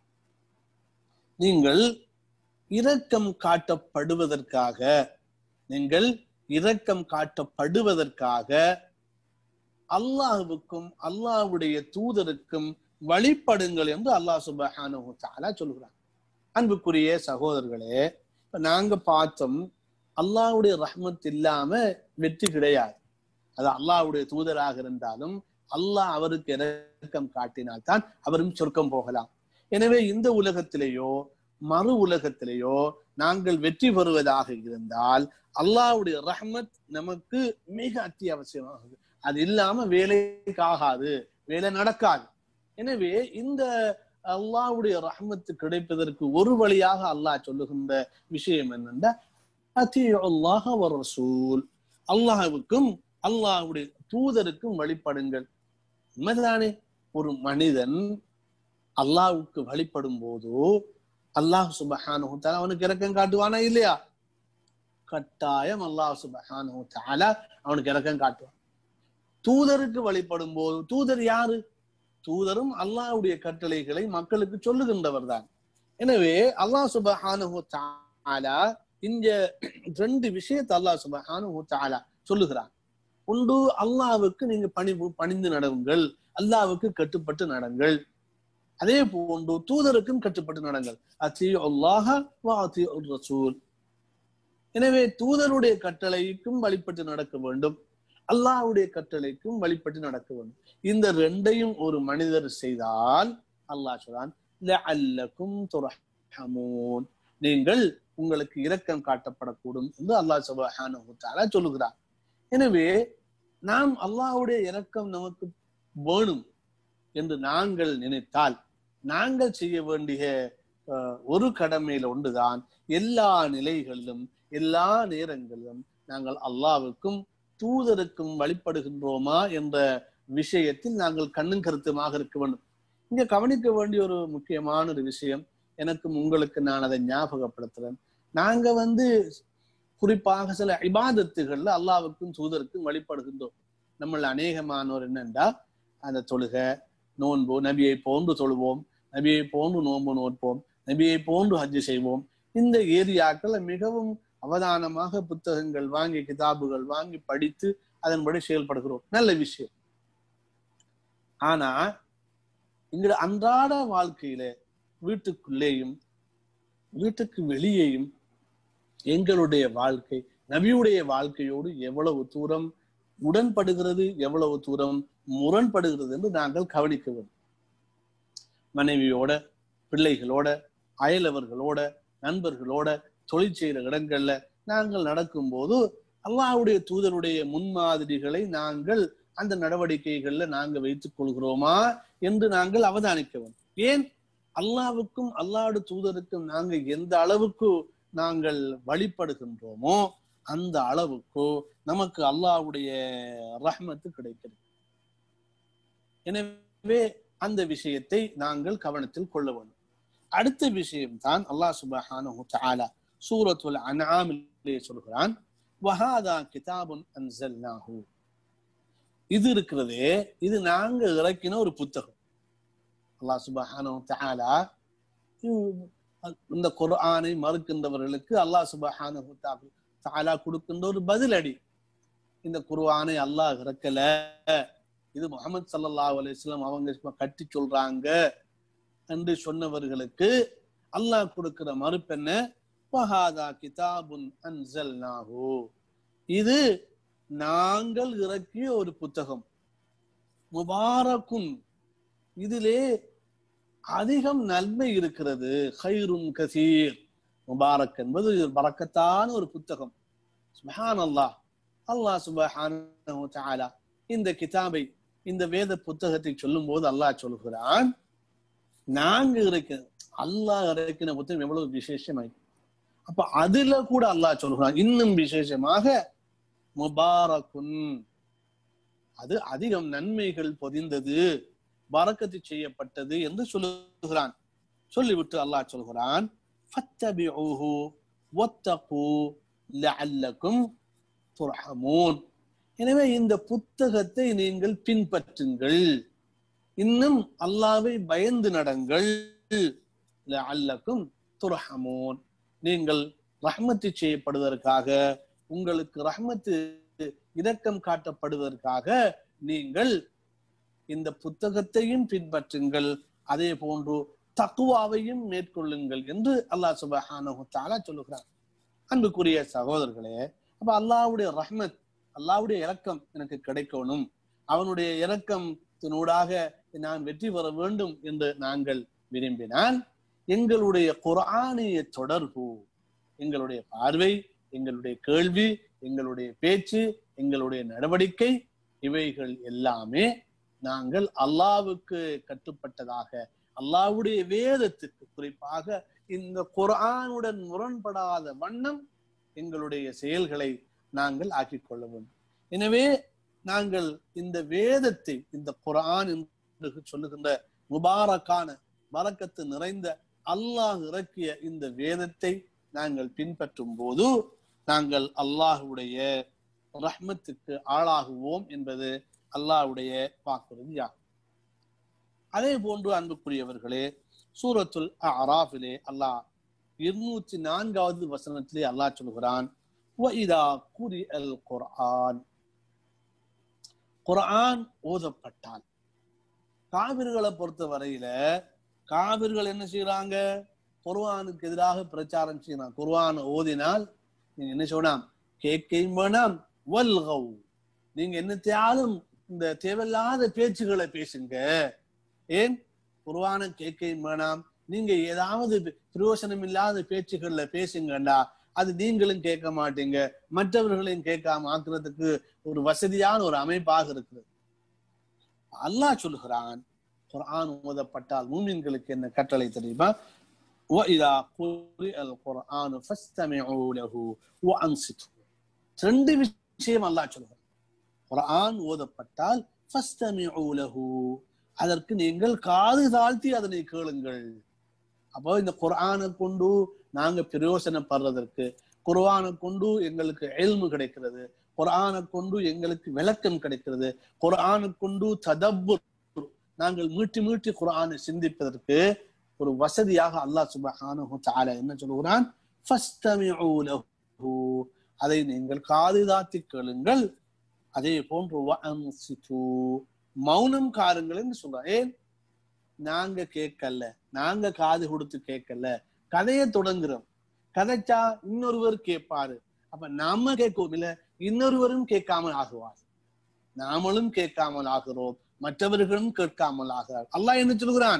நீங்கள் இரக்கம் காட்டப்படுவதற்காக நீங்கள் இரக்கம் காட்டப்படுவதற்காக அல்லாஹுவுக்கும் அல்லாஹ்வுடைய தூதருக்கும் வழிபடுங்கள் என்று அல்லாஹ் சுபஹானஹு தஆலா சொல்கிறான் அன்புக்குரிய சகோதரர்களே இப்ப நாங்க பார்த்தோம் அல்லாஹ்வுடைய ரஹ்மத் இல்லாம வெற்றி கிடையாது அது அல்லாஹ்வுடைய தூதராக இருந்தாலும் அல்லாஹ் அவருக்கு இரக்கம் காட்டினால்தான் அவரும் சொர்க்கம் போகலாம் எனவே இந்த உலகத்திலேயோ மறு உலகத்திலேயோ நாங்கள் வெற்றி பெறுவதாக இருந்தால் அல்லாஹ்வுடைய ரஹ்மத் நமக்கு மிக அத்தியாவசியமாகுது அது இல்லாம வேலைக்கு ஆகாது வேலை நடக்காது எனவே இந்த அல்லாஹ்வுடைய ரஹ்மத்து கிடைப்பதற்கு ஒரு வழியாக அல்லாஹ் சொல்லுகின்ற விஷயம் என்னென்ன அல்லாஹ ரசூல் அல்லாஹுக்கும் அல்லாஹுடைய தூதருக்கும் வழிபடுங்கள் உண்மைதானே ஒரு மனிதன் அல்லாஹுக்கு வழிபடும் போது அல்லாஹ் சுபஹானு தாலா அவனுக்கு இறக்கம் காட்டுவானா இல்லையா கட்டாயம் அல்லாஹ் சுபஹானு தாலா அவனுக்கு இறக்கம் காட்டுவான் தூதருக்கு வழிபடும் போது தூதர் யாரு தூதரும் அல்லாஹ்வுடைய கட்டளைகளை மக்களுக்கு சொல்லுகின்றவர் தான் எனவே அல்லாஹ் சுபஹானு தாலா இந்த ரெண்டு விஷயத்தை அல்லாஹ் சுபஹானு தாலா சொல்லுகிறான் உண்டு அல்லாவுக்கு நீங்க பணிவு பணிந்து நடவுங்கள் அல்லாவுக்கு கட்டுப்பட்டு நடங்கள் அதே போன்று தூதருக்கும் கட்டுப்பட்டு நடங்கள் அத்தி அல்லாஹ அத்தி ரசூல் எனவே தூதருடைய கட்டளைக்கும் வழிபட்டு நடக்க வேண்டும் அல்லாஹ்வுடைய கட்டளைக்கும் வழிபட்டு நடக்க வேண்டும் இந்த ரெண்டையும் ஒரு மனிதர் செய்தால் அல்லாஹ் சொல்றான் லஅல்லக்கும் துர்ஹமூன் நீங்கள் உங்களுக்கு இரக்கம் காட்டப்படக்கூடும் என்று அல்லாஹ் சுபஹானஹு தஆலா சொல்லுகிறார் எனவே நாம் அல்லாஹ்வுடைய இரக்கம் நமக்கு வேணும் என்று நாங்கள் நினைத்தால் நாங்கள் செய்ய வேண்டிய அஹ், ஒரு கடமையில ஒன்றுதான் எல்லா நிலைகளிலும் எல்லா நேரங்களிலும் நாங்கள் அல்லாவுக்கும் தூதருக்கும் வழிபடுகின்றோமா என்ற விஷயத்தில் நாங்கள் கண்ணும் கருத்துமாக இருக்க வேண்டும் இங்க கவனிக்க வேண்டிய ஒரு முக்கியமான ஒரு விஷயம் எனக்கும் உங்களுக்கு நான் அதை ஞாபகப்படுத்துறேன் நாங்க வந்து குறிப்பாக சில இபாதத்துகள்ல அல்லாவுக்கும் தூதருக்கும் வழிபடுகின்றோம் நம்மள அநேகமானோர் என்னண்டா அந்த தொழுகை நோன்பு நபியை போன்று தொழுவோம் நபியை போன்று நோன்பு நோற்போம் நபியை போன்று ஹஜ்ஜு செய்வோம் இந்த ஏரியாக்களை மிகவும் அவதானமாக புத்தகங்கள் வாங்கி கிதாபுகள் வாங்கி படித்து அதன்படி செயல்படுகிறோம் நல்ல விஷயம் ஆனா எங்களோட அன்றாட வாழ்க்கையில வீட்டுக்குள்ளேயும் வீட்டுக்கு வெளியேயும் எங்களுடைய வாழ்க்கை நபியுடைய வாழ்க்கையோடு எவ்வளவு தூரம் உடன்படுகிறது எவ்வளவு தூரம் முரண்படுகிறது என்று நாங்கள் கவனிக்க வேண்டும் மனைவியோட பிள்ளைகளோட அயலவர்களோட நண்பர்களோட தொழில் செய்கிற இடங்கள்ல நாங்கள் நடக்கும்போது அல்லாஹ்வுடைய தூதருடைய முன்மாதிரிகளை நாங்கள் அந்த நடவடிக்கைகள்ல நாங்க வைத்துக் கொள்கிறோமா என்று நாங்கள் அவதானிக்க வேண்டும் ஏன் அல்லாவுக்கும் அல்லாஹ்வுடைய தூதருக்கும் நாங்க எந்த அளவுக்கு நாங்கள் வழிபடுகின்றோமோ அந்த அளவுக்கு நமக்கு அல்லாஹ்வுடைய ரஹ்மத்து கிடைக்கிறது எனவே அந்த விஷயத்தை நாங்கள் கவனத்தில் கொள்ள வேண்டும் அடுத்த விஷயம் தான் அல்லாஹ் சுபஹானஹு தஆலா சூரத்துல் அன்ஆமிலே சொல்கிறான் வஹாதா கிதாபுன் அன்சல்னாஹு இது இருக்கிறதே இது நாங்க இறக்கின ஒரு புத்தகம் அல்லாஹ் சுபஹானஹு தஆலா இந்த குர்ஆனை மறுக்கின்றவர்களுக்கு அல்லாஹ் சுபஹானஹு தஆலா கொடுக்கின்ற ஒரு பதிலடி இந்த குர்ஆனை அல்லாஹ் இறக்கல இது முகமது சல்லல்லாஹு அலைஹி வஸல்லம் அவங்க சும்மா கட்டி சொல்றாங்க என்று சொன்னவர்களுக்கு அல்லாஹ் கொடுக்கிற மறுப்பென்ன வஹாதா கிதாபுன் அன்சல்னாஹு இது நாங்கள் இறக்கிய ஒரு புத்தகம் முபாரக்குன் இதிலே அதிகம் நன்மை இருக்கிறது ஹைருன் கசீர் முபாரக் என்பது பறக்கத்தான ஒரு புத்தகம் சுபஹான் அல்லாஹ் அல்லாஹ் சுபஹானஹு தஆலா இந்த கிதாபை இந்த வேத புத்தகத்தை சொல்லும் போது அல்லாஹ் சொல்கிறான் நாங்க இறக்க அல்லாஹ் இறக்கின புத்தகம் எவ்வளவு விசேஷமாய் அப்ப அதுல கூட அல்லாஹ் சொல்கிறான் இன்னும் விசேஷமாக முபாரக்குன் அது அதிகம் நன்மைகள் பொதிந்தது பறக்கத்து செய்யப்பட்டது என்று சொல்லுகிறான் சொல்லிவிட்டு அல்லாஹ் சொல்கிறான் ஃபத்தபிஊஹு வத்தகு லஅல்லக்கும் துர்ஹமூன் எனவே இந்த புத்தகத்தை நீங்கள் பின்பற்றுங்கள் இன்னும் அல்லாவை பயந்து நடங்கள் லஅல்லக்கும் துர்ஹமூன் நீங்கள் ரஹ்மத்து செய்யப்படுவதற்காக உங்களுக்கு ரஹ்மத்து இரக்கம் காட்டப்படுவதற்காக நீங்கள் இந்த புத்தகத்தையும் பின்பற்றுங்கள் அதே போன்று தக்குவாவையும் மேற்கொள்ளுங்கள் என்று அல்லாஹ் சுபஹானஹு தஆலா சொல்லுகிறார் அன்புக்குரிய சகோதரர்களே அப்ப அல்லாஹ்வுடைய ரஹ்மத் அல்லாஹ்வுடைய இரக்கம் எனக்கு கிடைக்கணும் அவனுடைய இரக்கத்தினூடாக நான் வெற்றி பெற வேண்டும் என்று நாங்கள் விரும்பினால் எங்களுடைய குர்ஆனிய தொடர்பு எங்களுடைய பார்வை எங்களுடைய கேள்வி எங்களுடைய பேச்சு எங்களுடைய நடவடிக்கை இவைகள் எல்லாமே நாங்கள் அல்லாவுக்கு கட்டுப்பட்டதாக அல்லாவுடைய வேதத்துக்கு குறிப்பாக இந்த குர்ஆனுடன் முரண்படாத வண்ணம் எங்களுடைய செயல்களை நாங்கள் ஆக்கிக் கொள்ள வேண்டும் எனவே நாங்கள் இந்த வேதத்தை இந்த குர்ஆன் என்று சொல்லுகின்ற முபாரக்கான பறக்கத்து நிறைந்த அல்லாஹ் இறக்கிய இந்த வேதத்தை நாங்கள் பின்பற்றும் போது நாங்கள் அல்லாஹுடைய ரஹ்மத்துக்கு ஆளாகுவோம் என்பது அல்லாஹ்வுடைய வாக்குறுதியாகும் அதே போன்று அன்புக்குரியவர்களே சூரத்துல் அராஃபிலே அல்லாஹ் இருநூற்றி நான்காவது வசனத்திலே அல்லாஹ் சொல்கிறான் وَإِذَا قُرِئَ الْقُرْآنُ குர்ஆன் ஓதப்பட்டால் காவிர்களை பொறுத்த வரையில காவிர்கள் என்ன செய்யறாங்க குர்ஆனுக்கு எதிராக பிரச்சாரம் செய்யறாங்க குர்ஆன் ஓதினால் நீங்க என்ன சொல்லலாம் கேட்கையும் வேணாம் வல்கவ் நீங்க என்னத்தையாலும் இந்த தேவையில்லாத பேச்சுகளை பேசுங்க ஏன் குர்ஆனை கேட்கையும் வேணாம் நீங்க ஏதாவது பிரயோசனம் இல்லாத பேச்சுகள்ல பேசுங்கண்டா அது நீங்களும் கேட்க மாட்டீங்க மற்றவர்களையும் கேட்காம ஆக்குறதுக்கு ஒரு வசதியான ஒரு அமைப்பாக இருக்குது அல்லாஹ் சொல்கிறான் குர்ஆன் ஓதப்பட்டால் மூமின்களுக்கு என்ன கட்டளை தெரியுமா وَإِذَا قُرِئَ الْقُرْآنُ فَاسْتَمِعُوا لَهُ وَأَنصِتُوا ரெண்டு விஷயம் அல்லாஹ் சொல்கிறார் குர்ஆன் ஓதப்பட்டால் فَاسْتَمِعُوا لَهُ அதற்கு நீங்கள் காது தாழ்த்தி அதனை கேளுங்கள் அப்போ இந்த குர்ஆனை கொண்டு நாங்க பிரயோசனப்படுறதற்கு குர்ஆனை கொண்டு எங்களுக்கு எல்மு கிடைக்கிறது குர்ஆனை கொண்டு எங்களுக்கு விளக்கம் கிடைக்கிறது குர்ஆனை கொண்டு ததப்புர் நாங்கள் மீட்டி மீட்டி குர்ஆனை சிந்திப்பதற்கு ஒரு வசதியாக அல்லாஹ் சுபஹானஹு தஆலா என்ன சொல்கிறான் ஃபஸ்தமிஉ லஹு அதை நீங்கள் காது தாத்தி கேளுங்கள் அதே போன்று வஅன்சிது மௌனம் காருங்கள் என்று சொல்றான் ஏன் நாங்க கேட்கல நாங்க காது கொடுத்து கேட்கல கதையை தொடங்குறோம் கதைச்சா இன்னொருவர் கேட்பாரு அப்ப நாம கேட்கவும் இல்ல இன்னொருவரும் கேட்காமல் ஆகுவார் நாமளும் கேட்காமல் ஆகிறோம் மற்றவர்களும் கேட்காமல் ஆகிறார் அல்லாஹ் என்ன சொல்கிறான்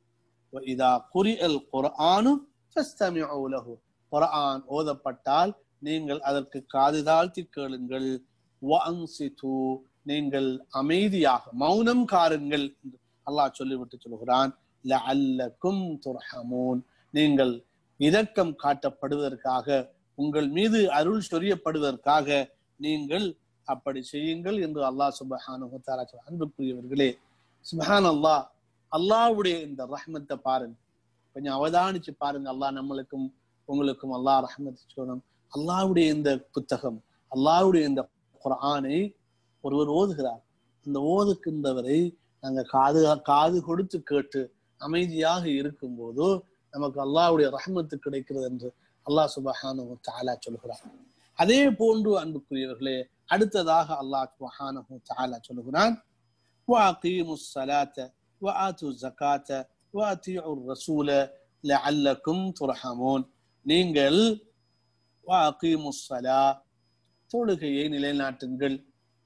இதா குரியல் குர்ஆனு ஃபஸ்தமிஉ லஹு குர்ஆன் ஓதப்பட்டால் நீங்கள் அதற்கு காது தாழ்த்தி கேளுங்கள் வஅன்சிது நீங்கள் அமைதியாக மௌனம் காருங்கள் என்று அல்லாஹ் சொல்லிவிட்டு சொல்கிறான் லஅல்லக்கும் துர்ஹமூன் நீங்கள் இரக்கம் காட்டப்படுவதற்காக உங்கள் மீது அருள் சொரியப்படுவதற்காக நீங்கள் அப்படி செய்யுங்கள் என்று அல்லாஹ் சுபஹானஹு தஆலா சொல்றார். அன்புக்குரியவர்களே சுபஹான் அல்லாஹ் அல்லாஹ்வுடைய இந்த ரஹ்மத்தை பாருங்க கொஞ்சம் அவதானிச்சு பாருங்க அல்லாஹ் நம்மளுக்கும் உங்களுக்கும் அல்லாஹ் ரஹ்மத் சொல்லணும் அல்லாஹ்வுடைய இந்த புத்தகம் அல்லாஹ்வுடைய இந்த குர்ஆனை ஒருவர் ஓதுகிறார் அந்த ஓதுக்கின்றவரை நாங்க காது காது கொடுத்து கேட்டு அமைதியாக இருக்கும்போது நமக்கு அல்லாஹ்வுடைய ரஹ்மத்து கிடைக்கிறது என்று அல்லாஹ் சுபஹானஹு தஆலா சொல்கிறார் அதே போன்று அன்புக்குரியவர்களே அடுத்ததாக அல்லாஹ் சுபஹானஹு தஆலா சொல்கிறான் وَأَقِيمُوا الصَّلَاةَ وَآتُوا الزَّكَاةَ وَأَطِيعُوا الرَّسُولَ لَعَلَّكُمْ تُرْحَمُونَ நீங்கள் وَأَقِيمُوا الصَّلَاةَ தொழுகையை நிலைநாட்டுங்கள்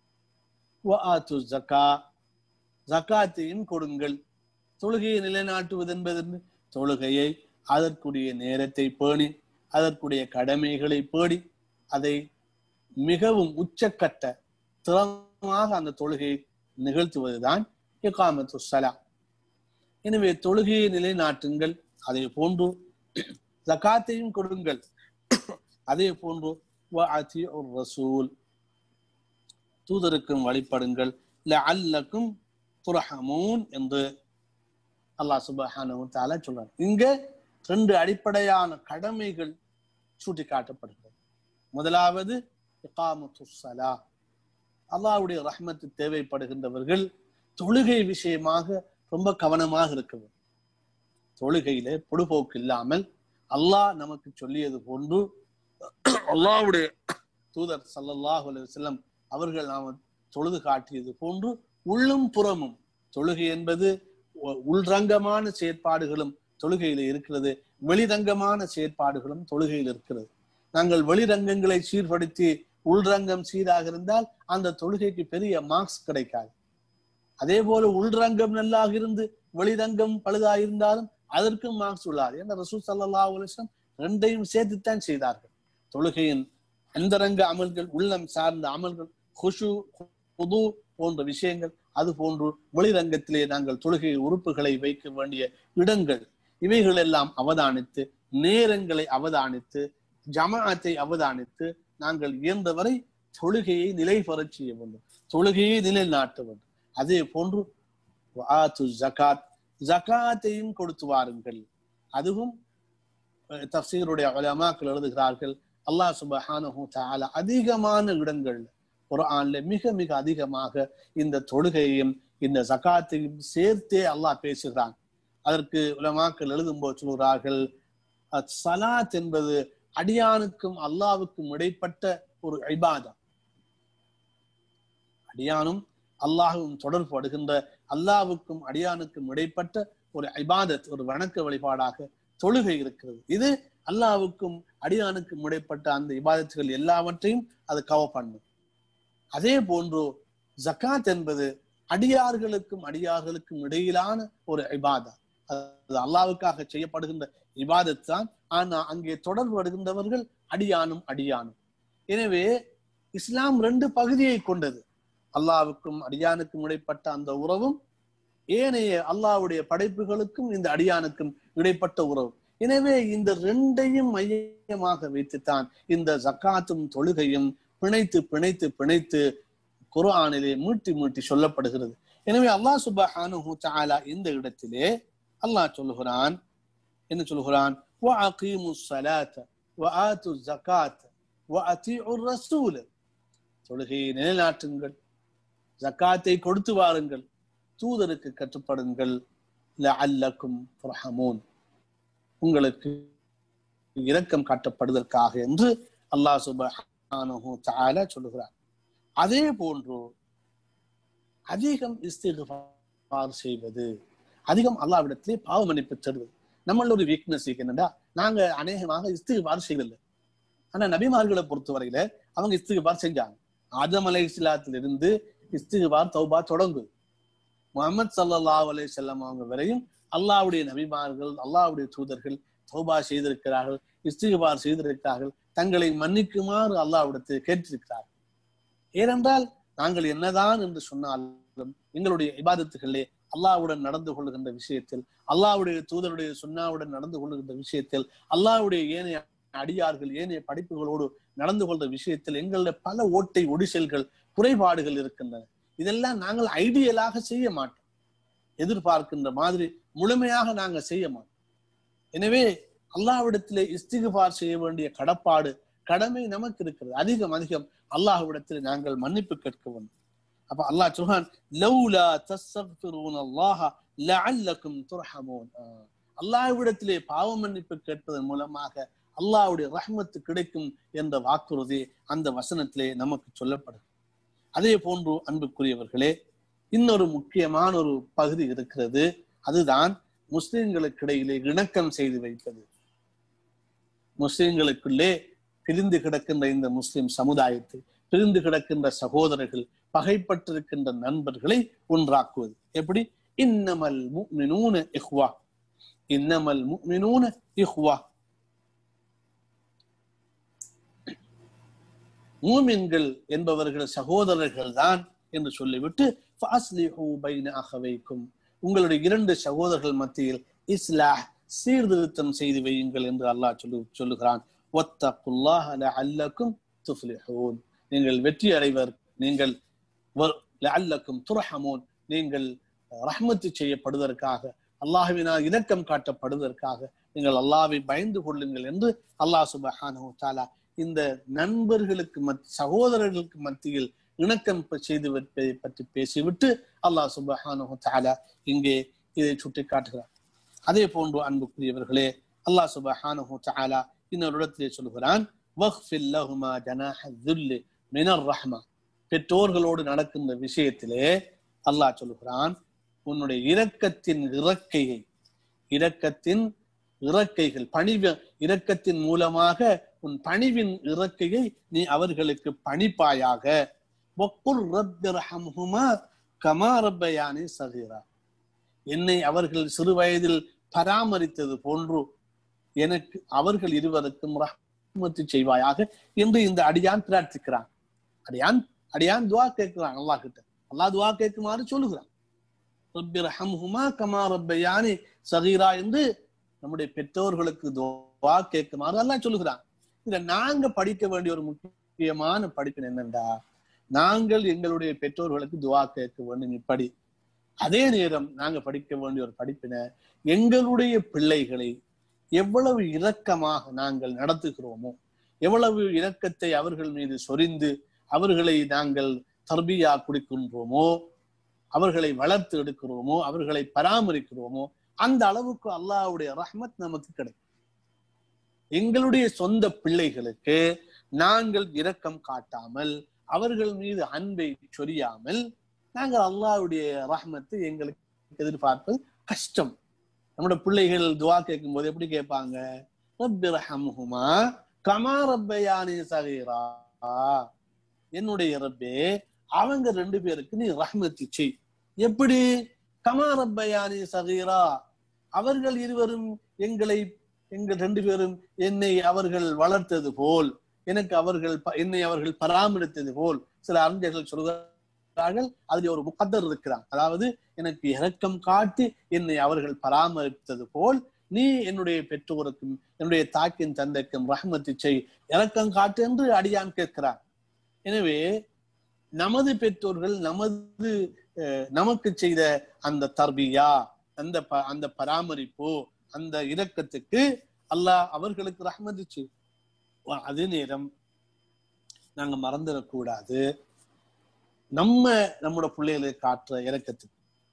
وَآتُوا الزَّكَاةَ ஜகாத்தையும் கொடுங்கள் தொழுகையை நிலைநாட்டுவது என்பது என்ன? தொழுகையை அதற்குரிய நேரத்தை பேணி அதற்குடைய கடமைகளை பேடி அதை மிகவும் உச்சக்கட்ட திறமாக அந்த தொழுகையை நிகழ்த்துவதுதான் இகாமத்து சலா எனவே தொழுகையை நிலைநாட்டுங்கள் அதே போன்று ஜகாத்தையும் கொடுங்கள் அதே போன்று வஅத்தியுர் ரசூல் தூதருக்கும் வழிபடுங்கள் லஅல்லக்கும் துர்ஹமூன் என்று அல்லாஹ் சுபஹானஹு தஆலா சொல்றார் இங்க ரெண்டு அடிப்படையான கடமைகள் சுட்டி காட்டப்படுகிறது முதலாவது இகாமத்து ஸலா அல்லாஹ்வுடைய ரஹ்மத்து தேவைப்படுகின்றவர்கள் தொழுகை விஷயமாக ரொம்ப கவனமாக இருக்க வேண்டும் தொழுகையில பொடுபோக்கு இல்லாமல் அல்லாஹ் நமக்கு சொல்லியது போன்று அல்லாஹ்வுடைய தூதர் ஸல்லல்லாஹு அலைஹி வஸல்லம் அவர்கள் நாம தொழுது காட்டியது போன்று உள்ளும் புறமும் தொழுகை என்பது உ- உள்ரங்கமான செயற்பாடுகளும் தொழுகையில இருக்கிறது வெளிரங்கமான செயற்பாடுகளும் தொழுகையில் இருக்கிறது நாங்கள் வெளிரங்கங்களை சீர்படுத்தி உள்ரங்கம் சீராக இருந்தால் அந்த தொழுகைக்கு பெரிய மார்க்ஸ் கிடைக்காது அதே போல உள்ரங்கம் நல்லாக இருந்து வெளிரங்கம் பழுதாக இருந்தாலும் அதற்கும் மார்க்ஸ் உள்ளார் ஏன்னா ரசூல் ஸல்லல்லாஹு அலைஹி வஸல்லம் ரெண்டையும் சேர்த்துத்தான் செய்தார்கள் தொழுகையின் அந்தரங்க அமல்கள் உள்ளம் சார்ந்த அமல்கள் குஷு புது போன்ற விஷயங்கள் அது போன்று வெளிரங்கத்திலே நாங்கள் தொழுகை உறுப்புகளை வைக்க வேண்டிய இடங்கள் இவைகள் எல்லாம் அவதானித்து நேரங்களை அவதானித்து ஜமாஅத்தை அவதானித்து நாங்கள் இயன்றவரை தொழுகையை நிலை பெறச் செய்ய வேண்டும் தொழுகையை நிலைநாட்ட வேண்டும் அதே போன்று வஆத்து ஜகாத் ஜகாத்தையும் கொடுத்து வாருங்கள் அதுவும் அஹ், தஃசீருடைய உலமாக்கள் எழுதுகிறார்கள் அல்லாஹ் சுபஹானஹு தஆலா அதிகமான இடங்கள் குர்ஆன்ல மிக மிக அதிகமாக இந்த தொழுகையையும் இந்த ஜகாத்தையும் சேர்த்தே அல்லாஹ் பேசுகிறான் அதற்கு உலமாக்கள் எழுதும்போது சொல்கிறார்கள் அஹ், சலாத் என்பது அடியானுக்கும் அல்லாவுக்கும் இடைப்பட்ட ஒரு இபாதம் அடியானும் அல்லாஹும் தொடர்படுகின்ற அல்லாவுக்கும் அடியானுக்கும் இடைப்பட்ட ஒரு இபாதத் ஒரு வணக்க வழிபாடாக தொழுகை இருக்கிறது இது அல்லாவுக்கும் அடியானுக்கும் இடைப்பட்ட அந்த இபாதத்துகள் எல்லாவற்றையும் அது கவர் பண்ணும் அதே போன்று ஜகாத் என்பது அடியார்களுக்கும் அடியார்களுக்கும் இடையிலான ஒரு இபாதா அது அல்லாவுக்காக செய்யப்படுகின்ற இபாதத் தான் ஆனா அங்கே தொடர்படுகின்றவர்கள் அடியானும் அடியானும் எனவே இஸ்லாம் ரெண்டு பகுதியை கொண்டது அல்லாவுக்கும் அடியானுக்கும் இடைப்பட்ட அந்த உறவும் ஏனைய அல்லாஹ்வுடைய படைப்புகளுக்கும் இந்த அடியானுக்கும் இடைப்பட்ட உறவு எனவே இந்த ரெண்டையும் மையமாக வைத்துத்தான் இந்த ஜக்காத்தும் தொழுகையும் பிணைத்து பிணைத்து பிணைத்து குர்ஆனிலே மீட்டி மீட்டி சொல்லப்படுகிறது எனவே அல்லாஹ் சுப்ஹானஹு தஆலா இந்த இடத்திலே அல்லாஹ் சொல்லுகிறான் என்ன சொல்லுகிறான் وَأَقِيمُوا الصَّلَاةَ وَآتُوا الزَّكَاةَ وَأَطِيعُوا الرَّسُولَ தொழுகையை நிலைநாட்டுங்கள் ஜக்காத்தை கொடுத்து வாருங்கள் தூதருக்கு கட்டுப்படுங்கள் லஅல்லக்கும் துர்ஹமூன் உங்களுக்கு இரக்கம் காட்டப்படுவதற்காக என்று அல்லாஹ் சுப்ஹானஹு தஆலா சொல்லுகிறார் அதே போன்று அதிகம் இஸ்திகுபார் செய்வது அதிகம் அல்லாவிடத்திலே பாவ மன்னிப்பு தருவது நம்மள ஒரு வீக்னஸ் என்னடா நாங்க அநேகமாக இஸ்திகுபார் செய்யல ஆனா நபிமார்களை பொறுத்தவரையில அவங்க இஸ்திகுபார் செஞ்சாங்க ஆதம் அலை இஸ்லாத்திலிருந்து இஸ்திகுபார் தௌபா தொடங்குது முகமது சல்லல்லாஹு அலைஹி வஸல்லம் அவங்க வரையும் அல்லாஹ்வுடைய நபிமார்கள் அல்லாஹ்வுடைய தூதர்கள் தௌபா செய்திருக்கிறார்கள் இஸ்திகுபார் செய்திருக்கிறார்கள் தங்களை மன்னிக்குமாறு அல்லாஹ்விடத்தில் கேட்டிருக்கிறார்கள் ஏனென்றால் நாங்கள் என்னதான் என்று சொன்னாலும் எங்களுடைய இபாதத்துகளே அல்லாஹ்வுடன் நடந்து கொள்ளுகின்ற விஷயத்தில் அல்லாஹ்வுடைய தூதருடைய சுன்னாவுடன் நடந்து கொள்ளுகின்ற விஷயத்தில் அல்லாஹ்வுடைய ஏனைய அடியார்கள் ஏனைய படிப்புகளோடு நடந்து கொள்ற விஷயத்தில் எங்களுடைய பல ஓட்டை ஒடிசல்கள் குறைபாடுகள் இருக்கின்றன இதெல்லாம் நாங்கள் ஐடியலாக செய்ய மாட்டோம் எதிர்பார்க்கின்ற மாதிரி முழுமையாக நாங்கள் செய்ய மாட்டோம் எனவே அல்லாஹ்விடத்திலே இஸ்திகுபார் செய்ய வேண்டிய கடப்பாடு கடமை நமக்கு இருக்கிறது அதிகம் அதிகம் அல்லாஹ்விடத்தில் நாங்கள் மன்னிப்பு கேட்க வேண்டும் அப்ப அல்லாஹ் சொல்றான் லௌலா தஸ்தக்ஃபிரூன அல்லாஹ லஅல்லக்கும் துர்ஹமூன் அல்லாஹ்விடத்திலே பாவ மன்னிப்பு கேட்பதன் மூலமாக அல்லாஹ்வுடைய ரஹ்மத்து கிடைக்கும் என்ற வாக்குறுதி அந்த வசனத்திலே நமக்கு சொல்லப்படுது அதே போன்று அன்புக்குரியவர்களே இன்னொரு முக்கியமான ஒரு பகுதி இருக்கிறது அதுதான் முஸ்லிம்களுக்கு இடையிலே இணக்கம் செய்து வைப்பது முஸ்லிம்களுக்குள்ளே பிரிந்து கிடக்கின்ற இந்த முஸ்லிம் சமுதாயத்தை பிரிந்து கிடக்கின்ற சகோதரர்கள் பகைப்பட்டிருக்கின்ற நண்பர்களை ஒன்றாக்குவது எப்படி இன்னமல் முக்மினூன இஹ்வா இன்னமல் முக்மினூன இஹ்வா மூமின்கள் என்பவர்கள் சகோதரர்கள் தான் என்று சொல்லிவிட்டு ஃபாஸ்லிஹு பைன அகவைக்கும் உங்களுடைய இரண்டு சகோதரர்கள் மத்தியில் இஸ்லாஹ் சீர்திருத்தம் செய்து வையுங்கள் என்று அல்லாஹ் சொல்லு சொல்லுகிறான் ஒத்தகுல்லாஹ லஅல்லக்கும் துஃப்லிஹூன் நீங்கள் வெற்றி அடைவர் நீங்கள் லஅல்லக்கும் துர்ஹமூன் நீங்கள் ரஹ்மத்து செய்யப்படுவதற்காக அல்லாஹ்வினால் இணக்கம் காட்டப்படுவதற்காக நீங்கள் அல்லாஹ்வை பயந்து கொள்ளுங்கள் என்று அல்லாஹ் சுபஹானஹு தஆலா இந்த நண்பர்களுக்கு மத் சகோதரர்களுக்கு மத்தியில் இணக்கம் செய்து வைப்பதை பற்றி பேசிவிட்டு அல்லாஹ் சுபஹானஹு தஆலா இங்கே இதை சுட்டி காட்டுகிறார் அதே போன்று அன்புக்குரியவர்களே அல்லாஹ் சுபஹானஹு தஆலா இன்னொரு இடத்திலே சொல்கிறான் வக்ஃபில் லஹுமா ஜனாஹ ذுல் மினர் ரஹ்மா பெற்றோர்களோடு நடக்கின்ற விஷயத்திலே அல்லாஹ் சொல்கிறான் உன்னுடைய இரக்கத்தின் இறக்கையை இரக்கத்தின் இறக்கைகள் பணிவு இரக்கத்தின் மூலமாக உன் பணிவின் இறக்கையை நீ அவர்களுக்கு பணிப்பாயாக கமா ரப்பயானி சகீரா என்னை அவர்கள் சிறு வயதில் பராமரித்தது போன்று எனக்கு அவர்கள் இருவருக்கும் ரஹ்மத்து செய்வாயாக என்று இந்த அடியான் பிரார்த்திக்கிறான் அடியான் அடியான் துவா கேட்கிறான் அல்லாஹ் கிட்ட அல்லாஹ் துவா கேட்குமாறு சொல்லுகிறான் ரப்பி ரஹம்ஹுமா கமா ரப்பயானி சகீரா என்று நம்முடைய பெற்றோர்களுக்கு துவா கேட்குமாறு அல்லாஹ் சொல்லுகிறான் இத நாங்க படிக்க வேண்டிய ஒரு முக்கியமான படிப்பு என்னண்டா நாங்கள் எங்களுடைய பெற்றோர்களுக்கு துவா கேட்க வேண்டும் இப்படி அதே நேரம் நாங்க படிக்க வேண்டிய ஒரு படிப்பின எங்களுடைய பிள்ளைகளை எவ்வளவு இரக்கமாக நாங்கள் நடத்துகிறோமோ எவ்வளவு இரக்கத்தை அவர்கள் மீது சொரிந்து அவர்களை நாங்கள் தர்பியா குடிக்கின்றோமோ அவர்களை வளர்த்து எடுக்கிறோமோ அவர்களை பராமரிக்கிறோமோ அந்த அளவுக்கு அல்லாஹ்வுடைய ரஹ்மத் நமக்கு கிடைக்கும் எங்களுடைய சொந்த பிள்ளைகளுக்கு நாங்கள் இரக்கம் காட்டாமல் அவர்கள் மீது அன்பை சொரியாமல் நாங்கள் அல்லாஹ்வுடைய ரஹ்மத்தை எங்களுக்கு எதிர்பார்ப்பது கஷ்டம் நம்முடைய பிள்ளைகள் துவா கேட்கும் போது எப்படி கேட்பாங்க ரப்பி ரஹம்ஹுமா கமா ரப்பயானி சகீரா என்னுடைய ரப்பே அவங்க ரெண்டு பேருக்கு நீ ரஹ்மத்தி செய் எப்படி கமா ரப்பயானி சகீரா அவர்கள் இருவரும் எங்களை எங்கள் ரெண்டு பேரும் என்னை அவர்கள் வளர்த்தது போல் எனக்கு அவர்கள் என்னை அவர்கள் பராமரித்தது போல் சில அறிஞர்கள் சொல்கிறார் சொல்கிறார்கள் அதில் ஒரு முகத்தர் இருக்கிறான் அதாவது எனக்கு இரக்கம் காட்டி என்னை அவர்கள் பராமரித்தது போல் நீ என்னுடைய பெற்றோருக்கும் என்னுடைய தாக்கின் தந்தைக்கும் ரஹ்மத்து செய் இரக்கம் காட்டு என்று அடியான் கேட்கிறான் எனவே நமது பெற்றோர்கள் நமது நமக்கு செய்த அந்த தர்பியா அந்த அந்த பராமரிப்பு அந்த இரக்கத்துக்கு அல்லாஹ் அவர்களுக்கு ரஹ்மத்து செய் அதே நேரம் நாங்க மறந்துடக்கூடாது நம்ம நம்மோட பிள்ளைகளை காட்டுற இறக்கத்துக்கு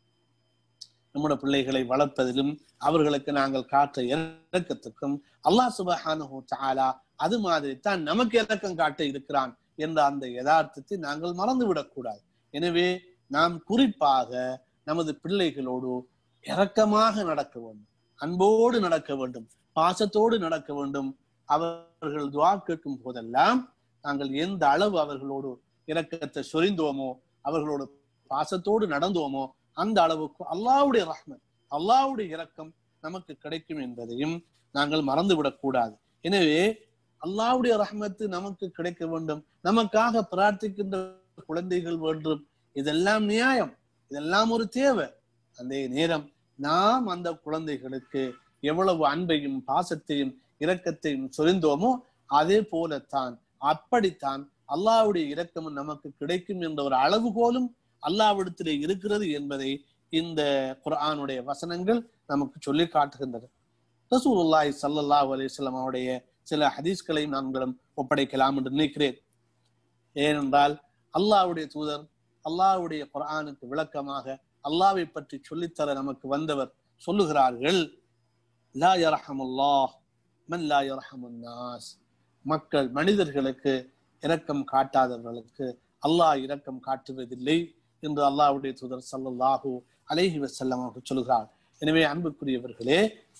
நம்மோட பிள்ளைகளை வளர்ப்பதிலும் அவர்களுக்கு நாங்கள் காட்டுற இறக்கத்துக்கும் அல்லாஹ் சுபஹானஹு தஆலா அது மாதிரி தான் நமக்கு இறக்கம் காட்ட இருக்கிறான் என்ற அந்த யதார்த்தத்தை நாங்கள் மறந்து விடக்கூடாது எனவே நாம் குறிப்பாக நமது பிள்ளைகளோடு இரக்கமாக நடக்க வேண்டும் அன்போடு நடக்க வேண்டும் பாசத்தோடு நடக்க வேண்டும் அவர்கள் துவா கேட்கும் போதெல்லாம் நாங்கள் எந்த அளவு அவர்களோடு இரக்கத்தை சொரிந்தோமோ அவர்களோடு பாசத்தோடு நடந்தோமோ அந்த அளவுக்கு அல்லாவுடைய ரஹ்மத் அல்லாவுடைய இரக்கம் நமக்கு கிடைக்கும் என்பதையும் நாங்கள் மறந்துவிடக் கூடாது எனவே அல்லாவுடைய ரஹ்மத்து நமக்கு கிடைக்க வேண்டும் நமக்காக பிரார்த்திக்கின்ற குழந்தைகள் வேண்டும் இதெல்லாம் நியாயம் இதெல்லாம் ஒரு தேவை அதே நேரம் நாம் அந்த குழந்தைகளுக்கு எவ்வளவு அன்பையும் பாசத்தையும் இரக்கத்தையும் சொரிந்தோமோ அதே போலத்தான் அப்படித்தான் அல்லாவுடைய இரக்கமும் நமக்கு கிடைக்கும் என்ற ஒரு அளவுகோலும் அல்லாவிடத்திலே இருக்கிறது என்பதை இந்த குரானுடைய வசனங்கள் நமக்கு சொல்லி காட்டுகின்றது ரசூலுல்லாஹி சல்லல்லாஹு அலிஸ்லாம் அவருடைய சில ஹதீஸ்களையும் நாங்களும் ஒப்படைக்கலாம் என்று நினைக்கிறேன் ஏனென்றால் அல்லாவுடைய தூதர் அல்லாவுடைய குரானுக்கு விளக்கமாக அல்லாவை பற்றி சொல்லித்தர நமக்கு வந்தவர் சொல்லுகிறார்கள் லா யரஹமுல்லாஹ் மன் லா யரஹமுன்னாஸ் மக்கள் மனிதர்களுக்கு இரக்கம் காட்டாதவர்களுக்கு அல்லாஹ் இரக்கம் காட்டுவதில்லை என்று அல்லாஹ்வுடைய தூதர் சல்லல்லாஹு அலைஹி வசல்லம் அவர்கள் சொல்கிறார் எனவே அன்புக்குரியவர்களே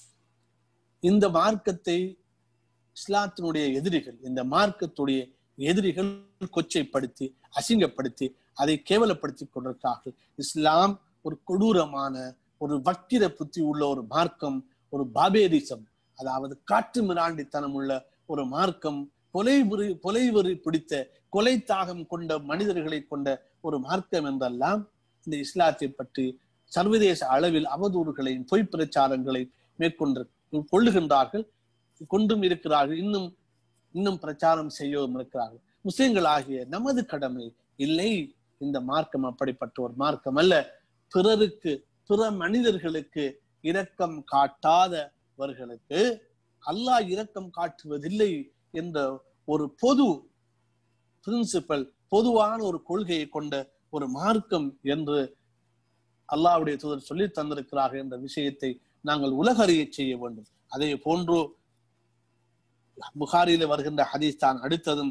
இந்த மார்க்கத்தை இஸ்லாத்தினுடைய எதிரிகள் இந்த மார்க்கத்துடைய எதிரிகள் கொச்சைப்படுத்தி அசிங்கப்படுத்தி அதை கேவலப்படுத்தி கொண்டிருக்கிறார்கள் இஸ்லாம் ஒரு கொடூரமான ஒரு வக்கிர புத்தி உள்ள ஒரு மார்க்கம் ஒரு பாபேரிசம் அதாவது காட்டு மிராண்டித்தனம் உள்ள ஒரு மார்க்கம் கொலை கொலைவெறி பிடித்த கொலை தாகம் கொண்ட மனிதர்களை கொண்ட ஒரு மார்க்கம் என்றெல்லாம் இந்த இஸ்லாத்தை பற்றி சர்வதேச அளவில் அவதூறுகளையும் பொய் பிரச்சாரங்களை மேற்கொண்டு கொள்ளுகின்றார்கள் கொண்டும் இருக்கிறார்கள் இன்னும் இன்னும் பிரச்சாரம் செய்யவும் இருக்கிறார்கள் முஸ்லிம்கள் ஆகிய நமது கடமை இல்லை இந்த மார்க்கம் அப்படிப்பட்ட ஒரு மார்க்கம் அல்ல பிறருக்கு பிற மனிதர்களுக்கு இரக்கம் காட்டாதவர்களுக்கு அல்லாஹ் இரக்கம் காட்டுவதில்லை என்ற ஒரு பொது பிரின்சிபல் பொதுவான ஒரு கொள்கையை கொண்ட ஒரு மார்க்கம் என்று அல்லாவுடைய தூதர் சொல்லி தந்திருக்கிறார்கள் என்ற விஷயத்தை நாங்கள் உலகறிய செய்ய வேண்டும் அதே போன்று புகாரியில வருகின்ற ஹதீஸ் தான் அடுத்ததும்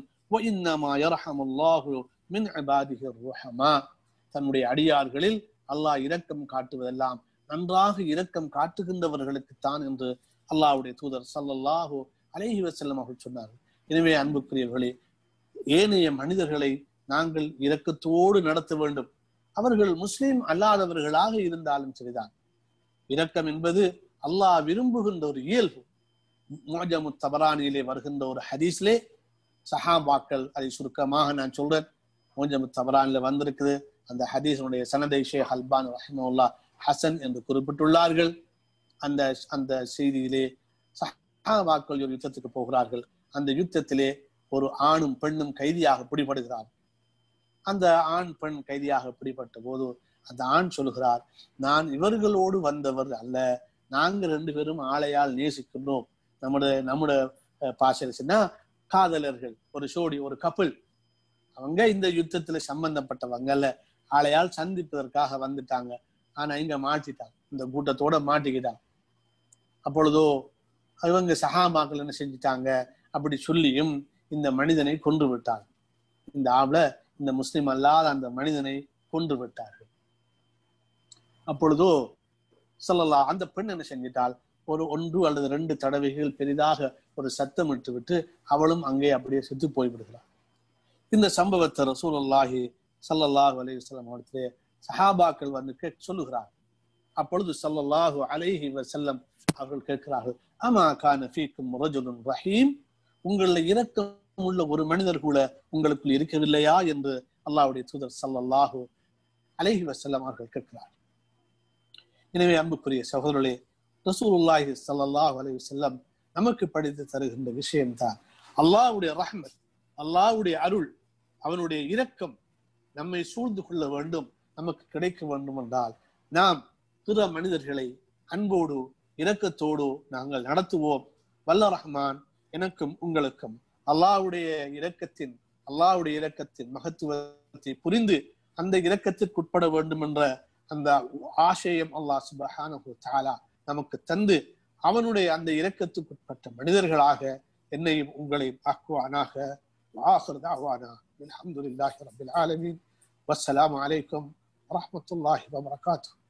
தன்னுடைய அடியார்களில் அல்லாஹ் இரக்கம் காட்டுவதெல்லாம் நன்றாக இரக்கம் காட்டுகின்றவர்களுக்குத்தான் என்று அல்லாஹ்வுடைய தூதர் சல்லல்லாஹு அலைஹி வசல்லம் அவர்கள் சொன்னார்கள் எனவே அன்புக்குரியவர்களே ஏனைய மனிதர்களை நாங்கள் இரக்கத்தோடு நடத்த வேண்டும் அவர்கள் முஸ்லிம் அல்லாதவர்களாக இருந்தாலும் சரிதான் இரக்கம் என்பது அல்லாஹ் விரும்புகின்ற ஒரு இயல்பு மோஜமு தபரானியிலே வருகின்ற ஒரு ஹதீஸ்லே சஹாபாக்கள் அதை சுருக்கமாக நான் சொல்றேன் மோஜமு தபரானில வந்திருக்குது அந்த ஹதீஸனுடைய சனதை ஷேக் அல்பான் ரஹிமுல்லா ஹசன் என்று குறிப்பிட்டுள்ளார்கள் அந்த அந்த செய்தியிலே சஹாபாக்கள் ஒரு யுத்தத்துக்கு போகிறார்கள் அந்த யுத்தத்திலே ஒரு ஆணும் பெண்ணும் கைதியாக பிடிபடுகிறார் அந்த ஆண் பெண் கைதியாக பிடிபட்ட போது அந்த ஆண் சொல்கிறார் நான் இவர்களோடு வந்தவர் அல்ல நாங்க ரெண்டு பேரும் ஆளையால் நேசிக்கின்றோம் நம்முடைய நம்முடைய பாஷையில் சொன்னா காதலர்கள் ஒரு சோடி ஒரு கப்பல் அவங்க இந்த யுத்தத்துல சம்பந்தப்பட்டவங்க அல்ல ஆளையால் சந்திப்பதற்காக வந்துட்டாங்க ஆனா இங்க மாட்டிட்டாங்க இந்த கூட்டத்தோட மாட்டிக்கிட்டாங்க அப்பொழுதோ இவங்க சகாமாக்கள் என்ன செஞ்சிட்டாங்க அப்படி சொல்லியும் இந்த மனிதனை கொன்று விட்டாங்க இந்த ஆவல இந்த முஸ்லிம் அல்லாத அந்த மனிதனை கொன்று விட்டார்கள் அப்பொழுதோ சொல்லலா அந்த பெண் என்ன செஞ்சிட்டால் ஒரு ஒன்று அல்லது ரெண்டு தடவைகள் பெரிதாக ஒரு சத்தம் விட்டு விட்டு அவளும் அங்கே அப்படியே செத்து போய்விடுகிறார் இந்த சம்பவத்தை ரசூலுல்லாஹி சல்லல்லாஹு அலைஹி வஸல்லம் இடத்திலே சஹாபாக்கள் வந்து கேட்க சொல்லுகிறார் அப்பொழுது சல்லல்லாஹு அலைஹி வஸல்லம் அவர்கள் கேட்கிறார்கள் அமா கான ஃபீக்கும் ரஜுலுன் ரஹீம் உங்களில் இரக்கம் உள்ள ஒரு மனிதர் கூட உங்களுக்குள் இருக்கவில்லையா என்று அல்லாஹ்வுடைய தூதர் சல்லல்லாஹு அலைஹி வசல்லம் அவர்கள் கேட்கிறார் எனவே அன்புக்குரிய சகோதரர்களே ரசூலுல்லாஹி ஸல்லல்லாஹு அலைஹி வஸல்லம் நமக்கு படித்து தருகின்ற விஷயம்தான் அல்லாஹ்வுடைய ரஹ்மத் அல்லாஹ்வுடைய அருள் அவனுடைய இரக்கம் நம்மை சூழ்ந்து கொள்ள வேண்டும் நமக்கு கிடைக்க வேண்டும் என்றால் நாம் பிற மனிதர்களை அன்போடு இரக்கத்தோடு நாங்கள் நடத்துவோம் வல்ல ரஹ்மான் எனக்கும் உங்களுக்கும் அல்லாஹ்வுடைய இரக்கத்தின் அல்லாஹ்வுடைய இரக்கத்தின் மகத்துவத்தை புரிந்து அந்த இரக்கத்திற்குட்பட வேண்டும் என்ற அந்த ஆசையம் அல்லாஹ் சுபஹானஹு தஆலா நமக்கு தந்து அவனுடைய அந்த இரக்கத்துக்குட்பட்ட மனிதர்களாக என்னையும் உங்களையும் ஆக்குவானாக وآخر دعوانا الحمد لله رب العالمين والسلام عليكم ورحمة الله وبركاته